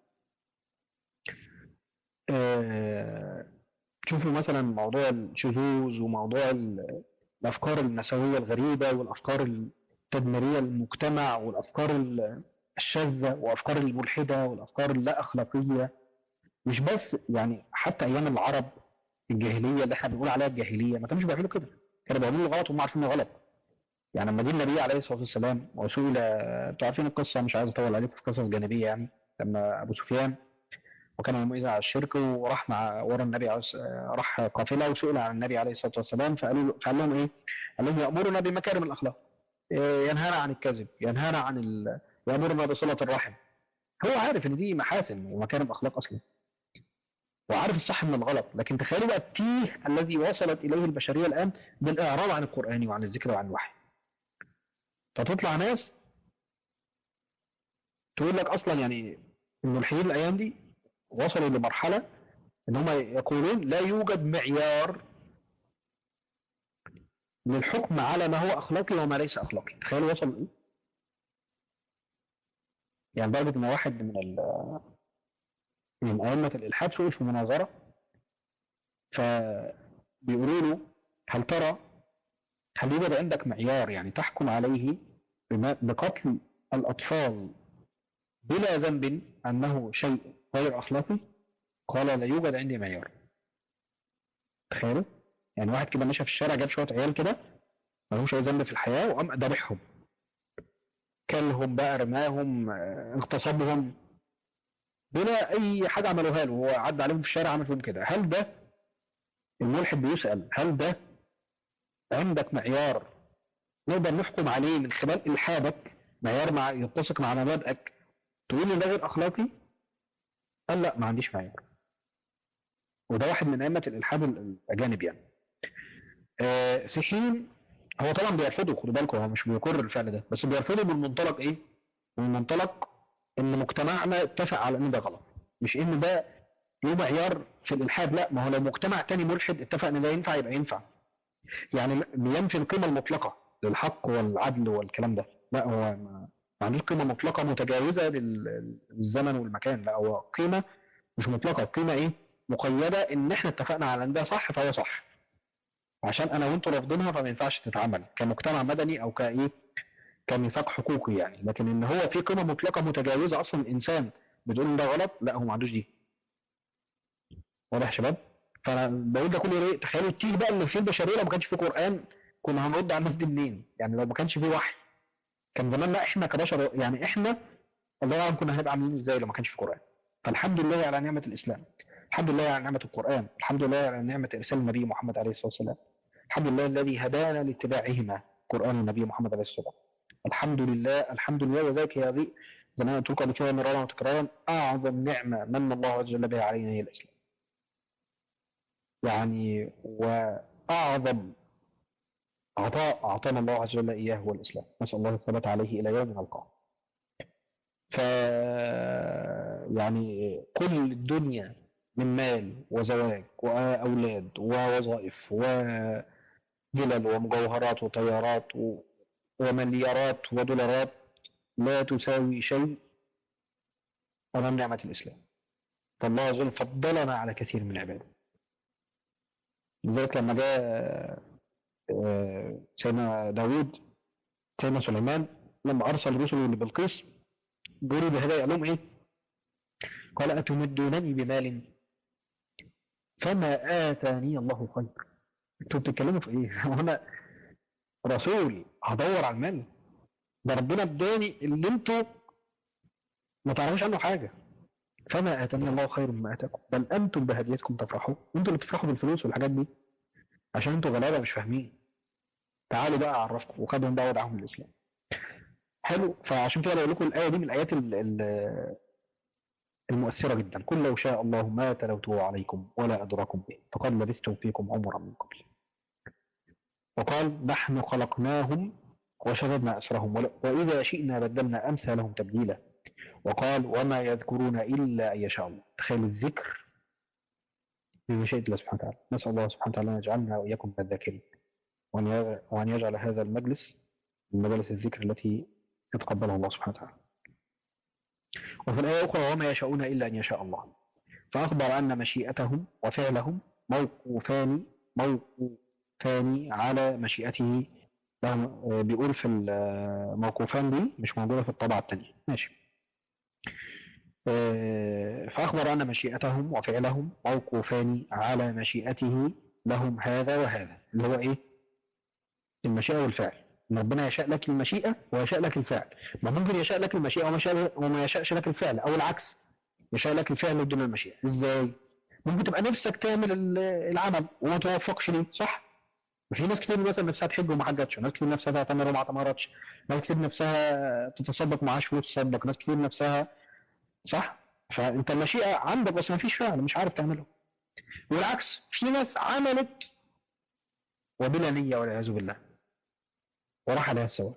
اه شوفوا مثلا موضوع الشذوذ وموضوع الافكار النسويه الغريبه والافكار التدميريه للمجتمع والافكار الشاذه وافكار الملحده والافكار اللا اخلاقيه مش بس يعني حتى ايام العرب الجاهليه اللي احنا بنقول عليها الجاهليه ما كانوش بيعملوا كده كانوا بيعملوا الغلط وهم عارفين غلط يعني لما جه النبي عليه الصلاه والسلام وسئل انتوا عارفين القصه مش عايز اطول عليكم في قصص جانبيه يعني لما ابو سفيان وكان يومئذ على الشرك وراح مع ورا النبي عز... راح قافله وسئل عن النبي عليه الصلاه والسلام فقالوا فقال لهم ايه؟ قال لهم يامرنا بمكارم الاخلاق ينهانا عن الكذب ينهانا عن ال... يامرنا بصله الرحم هو عارف ان دي محاسن ومكارم اخلاق اصلا وعارف الصح من الغلط لكن تخيلوا بقى التيه الذي وصلت اليه البشريه الان بالاعراض عن القران وعن الذكر وعن الوحي فتطلع ناس تقول لك اصلا يعني الملحدين الايام دي وصلوا لمرحله ان هم يقولون لا يوجد معيار للحكم على ما هو اخلاقي وما ليس اخلاقي تخيلوا وصلوا ايه يعني لدرجه ان واحد من ال من ائمه الالحاد سئل في مناظره فبيقولوا له هل ترى هل يوجد عندك معيار يعني تحكم عليه بقتل الأطفال بلا ذنب أنه شيء غير أخلاقي قال لا يوجد عندي معيار تخيلوا يعني واحد كده ماشي في الشارع جاب شوية عيال كده ما لهمش أي ذنب في الحياة وقام ذبحهم كلهم بقى رماهم اغتصبهم بلا أي حاجة عملوها له هو عدى عليهم في الشارع عمل فيهم كده هل ده الملحد بيسأل هل ده عندك معيار نقدر نحكم عليه من خلال إلحادك معيار مع يتسق مع مبادئك تقول لي ده غير أخلاقي قال لا ما عنديش معيار وده واحد من أئمة الإلحاد الأجانب يعني آه في حين هو طبعا بيرفضه خدوا بالكم هو مش بيقر الفعل ده بس بيرفضه من منطلق ايه؟ من منطلق ان مجتمعنا اتفق على ان ده غلط مش ان ده له معيار في الالحاد لا ما هو لو مجتمع تاني ملحد اتفق ان ده ينفع يبقى ينفع يعني بينفي القيمة المطلقة للحق والعدل والكلام ده لا هو ما ما عندوش قيمة مطلقة متجاوزة لل- للزمن والمكان لا هو قيمة مش مطلقة قيمة ايه مقيدة ان احنا اتفقنا على ان ده صح فهو صح عشان انا وانتوا رافضينها فما ينفعش تتعمل كمجتمع مدني او كايه كميثاق حقوقي يعني لكن ان هو في قيمة مطلقة متجاوزة اصلا الانسان بتقول ان ده غلط لا هو ما عندوش دي واضح يا شباب فانا بقول ده كله ليه تخيلوا التيه بقى اللي فيه البشريه لو ما كانش فيه قران كنا هنرد على الناس دي منين يعني لو ما كانش فيه وحي كان زماننا احنا كبشر يعني احنا الله اعلم كنا هنبقى عاملين ازاي لو ما كانش في قران فالحمد لله على نعمه الاسلام الحمد لله على نعمه القران الحمد لله على نعمه ارسال النبي محمد عليه الصلاه والسلام الحمد لله الذي هدانا لاتباعهما قران النبي محمد عليه الصلاه والسلام الحمد لله الحمد لله وذلك يا ذي زي ما قلت لكم قبل كده مرارا وتكرارا اعظم نعمه من الله عز وجل بها علينا هي الاسلام يعني وأعظم عطاء أعطانا الله عز وجل إياه هو الإسلام نسأل الله الثبات عليه إلى يوم نلقاه ف يعني كل الدنيا من مال وزواج وأولاد ووظائف وفلل ومجوهرات وطيارات و- ومليارات ودولارات لا تساوي شيء أمام نعمة الإسلام فالله عز وجل فضلنا على كثير من عباده لذلك لما جاء آه، سيدنا داوود سيدنا سليمان لما أرسل رسله لبلقيس بيقولوا بهدايا قال لهم إيه؟ قال أتمدونني بمال فما آتاني الله خير أنتوا بتتكلموا في إيه؟ هو أنا رسول هدور على المال ده ربنا اداني اللي أنتوا ما تعرفوش عنه حاجة فما آتاني الله خير مما آتاكم بل أنتم بهديتكم تفرحون أنتوا اللي بتفرحوا بالفلوس والحاجات دي عشان أنتوا غلابة مش فاهمين تعالوا بقى أعرفكم وخدهم بقى ودعهم الإسلام حلو فعشان كده بقول لكم الآية دي من الآيات ال- ال- المؤثرة جدا قل لو شاء الله ما تلوته عليكم ولا أدراكم به فقد لبثتم فيكم عمرا من قبل وقال نحن خلقناهم وشددنا أسرهم ول- وإذا شئنا بدلنا أمثالهم تبديلا وقال وما يذكرون إلا أن يشاء الله تخيلوا الذكر بمشيئة الله سبحانه وتعالى نسأل الله سبحانه وتعالى أن يجعلنا وإياكم من الذاكرين وأن يج- وأن يجعل هذا المجلس من مجالس الذكر التي يتقبلها الله سبحانه وتعالى وفي الآية الأخرى وما يشاءون إلا أن يشاء الله فأخبر أن مشيئتهم وفعلهم موقوفان موقوفان على مشيئته لهم آه، بيقول في الموقوفان دي مش موجودة في الطبعة الثانية ماشي آه، فأخبر أن مشيئتهم وفعلهم موقوفان على مشيئته لهم هذا وهذا اللي هو إيه المشيئة والفعل إن ربنا يشاء لك المشيئة ويشاء لك الفعل ما ممكن يشاء لك المشيئة وما يشاء وما يشاءش لك الفعل أو العكس يشاء لك الفعل دون المشيئة إزاي ممكن تبقى نفسك تعمل ال- العمل وما توفقش ليه صح في ناس كتير مثلا نفسها تحج وما حجتش ناس كتير نفسها تعتمر وما اعتمرتش ناس كتير نفسها تتصدق معاش فلوس تصدق ناس كتير نفسها صح فانت المشيئة عندك بس ما فيش فعل مش عارف تعمله والعكس في ناس عملت وبلا نية والعياذ بالله وراح عليها السواء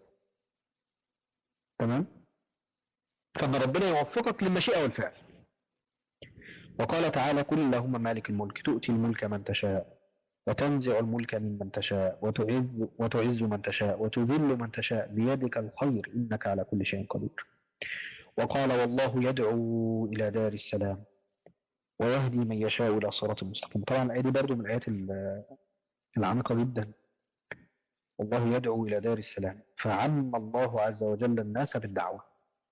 تمام فان ربنا يوفقك للمشيئة والفعل وقال تعالى قل اللهم مالك الملك تؤتي الملك من تشاء وتنزع الملك ممن تشاء وتعز وتعز من تشاء وتذل من تشاء بيدك الخير انك على كل شيء قدير وقال والله يدعو الى دار السلام ويهدي من يشاء الى صراط مستقيم طبعا الايه دي برضه من الايات ال- العميقه جدا والله يدعو الى دار السلام فعم الله عز وجل الناس بالدعوه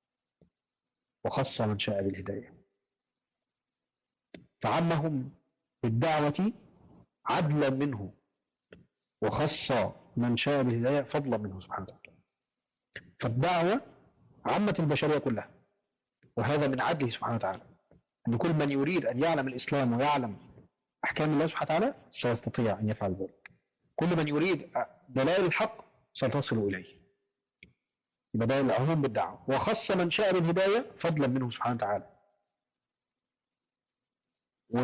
وخص من شاء بالهدايه فعمهم بالدعوه عدلا منه وخص من شاء بالهدايه فضلا منه سبحانه وتعالى فالدعوه عمت البشريه كلها وهذا من عدله سبحانه وتعالى أن كل من يريد أن يعلم الإسلام ويعلم أحكام الله سبحانه وتعالى سيستطيع أن يفعل ذلك كل من يريد دلائل الحق ستصل إليه يبقى ده العموم بالدعوة وخص من شاء بالهداية فضلا منه سبحانه وتعالى و...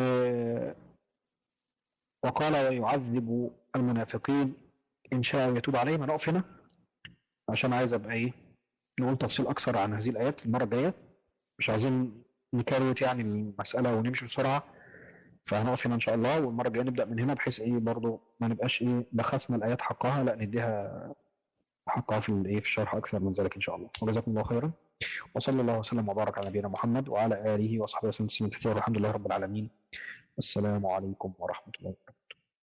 وقال ويعذب المنافقين إن شاء يتوب عليهم هنقف هنا عشان عايز أبقى إيه نقول تفصيل أكثر عن هذه الآيات المرة الجاية مش عايزين نكروت يعني المسألة ونمشي بسرعة فهنقف هنا إن شاء الله والمرة الجاية نبدأ من هنا بحيث إيه برضو ما نبقاش إيه بخسنا الآيات حقها لا نديها حقها في الايه في الشرح اكثر من ذلك ان شاء الله وجزاكم الله خيرا وصلى الله وسلم وبارك على نبينا محمد وعلى اله وصحبه وسلم تسليما كثيرا والحمد لله رب العالمين السلام عليكم ورحمه الله وبركاته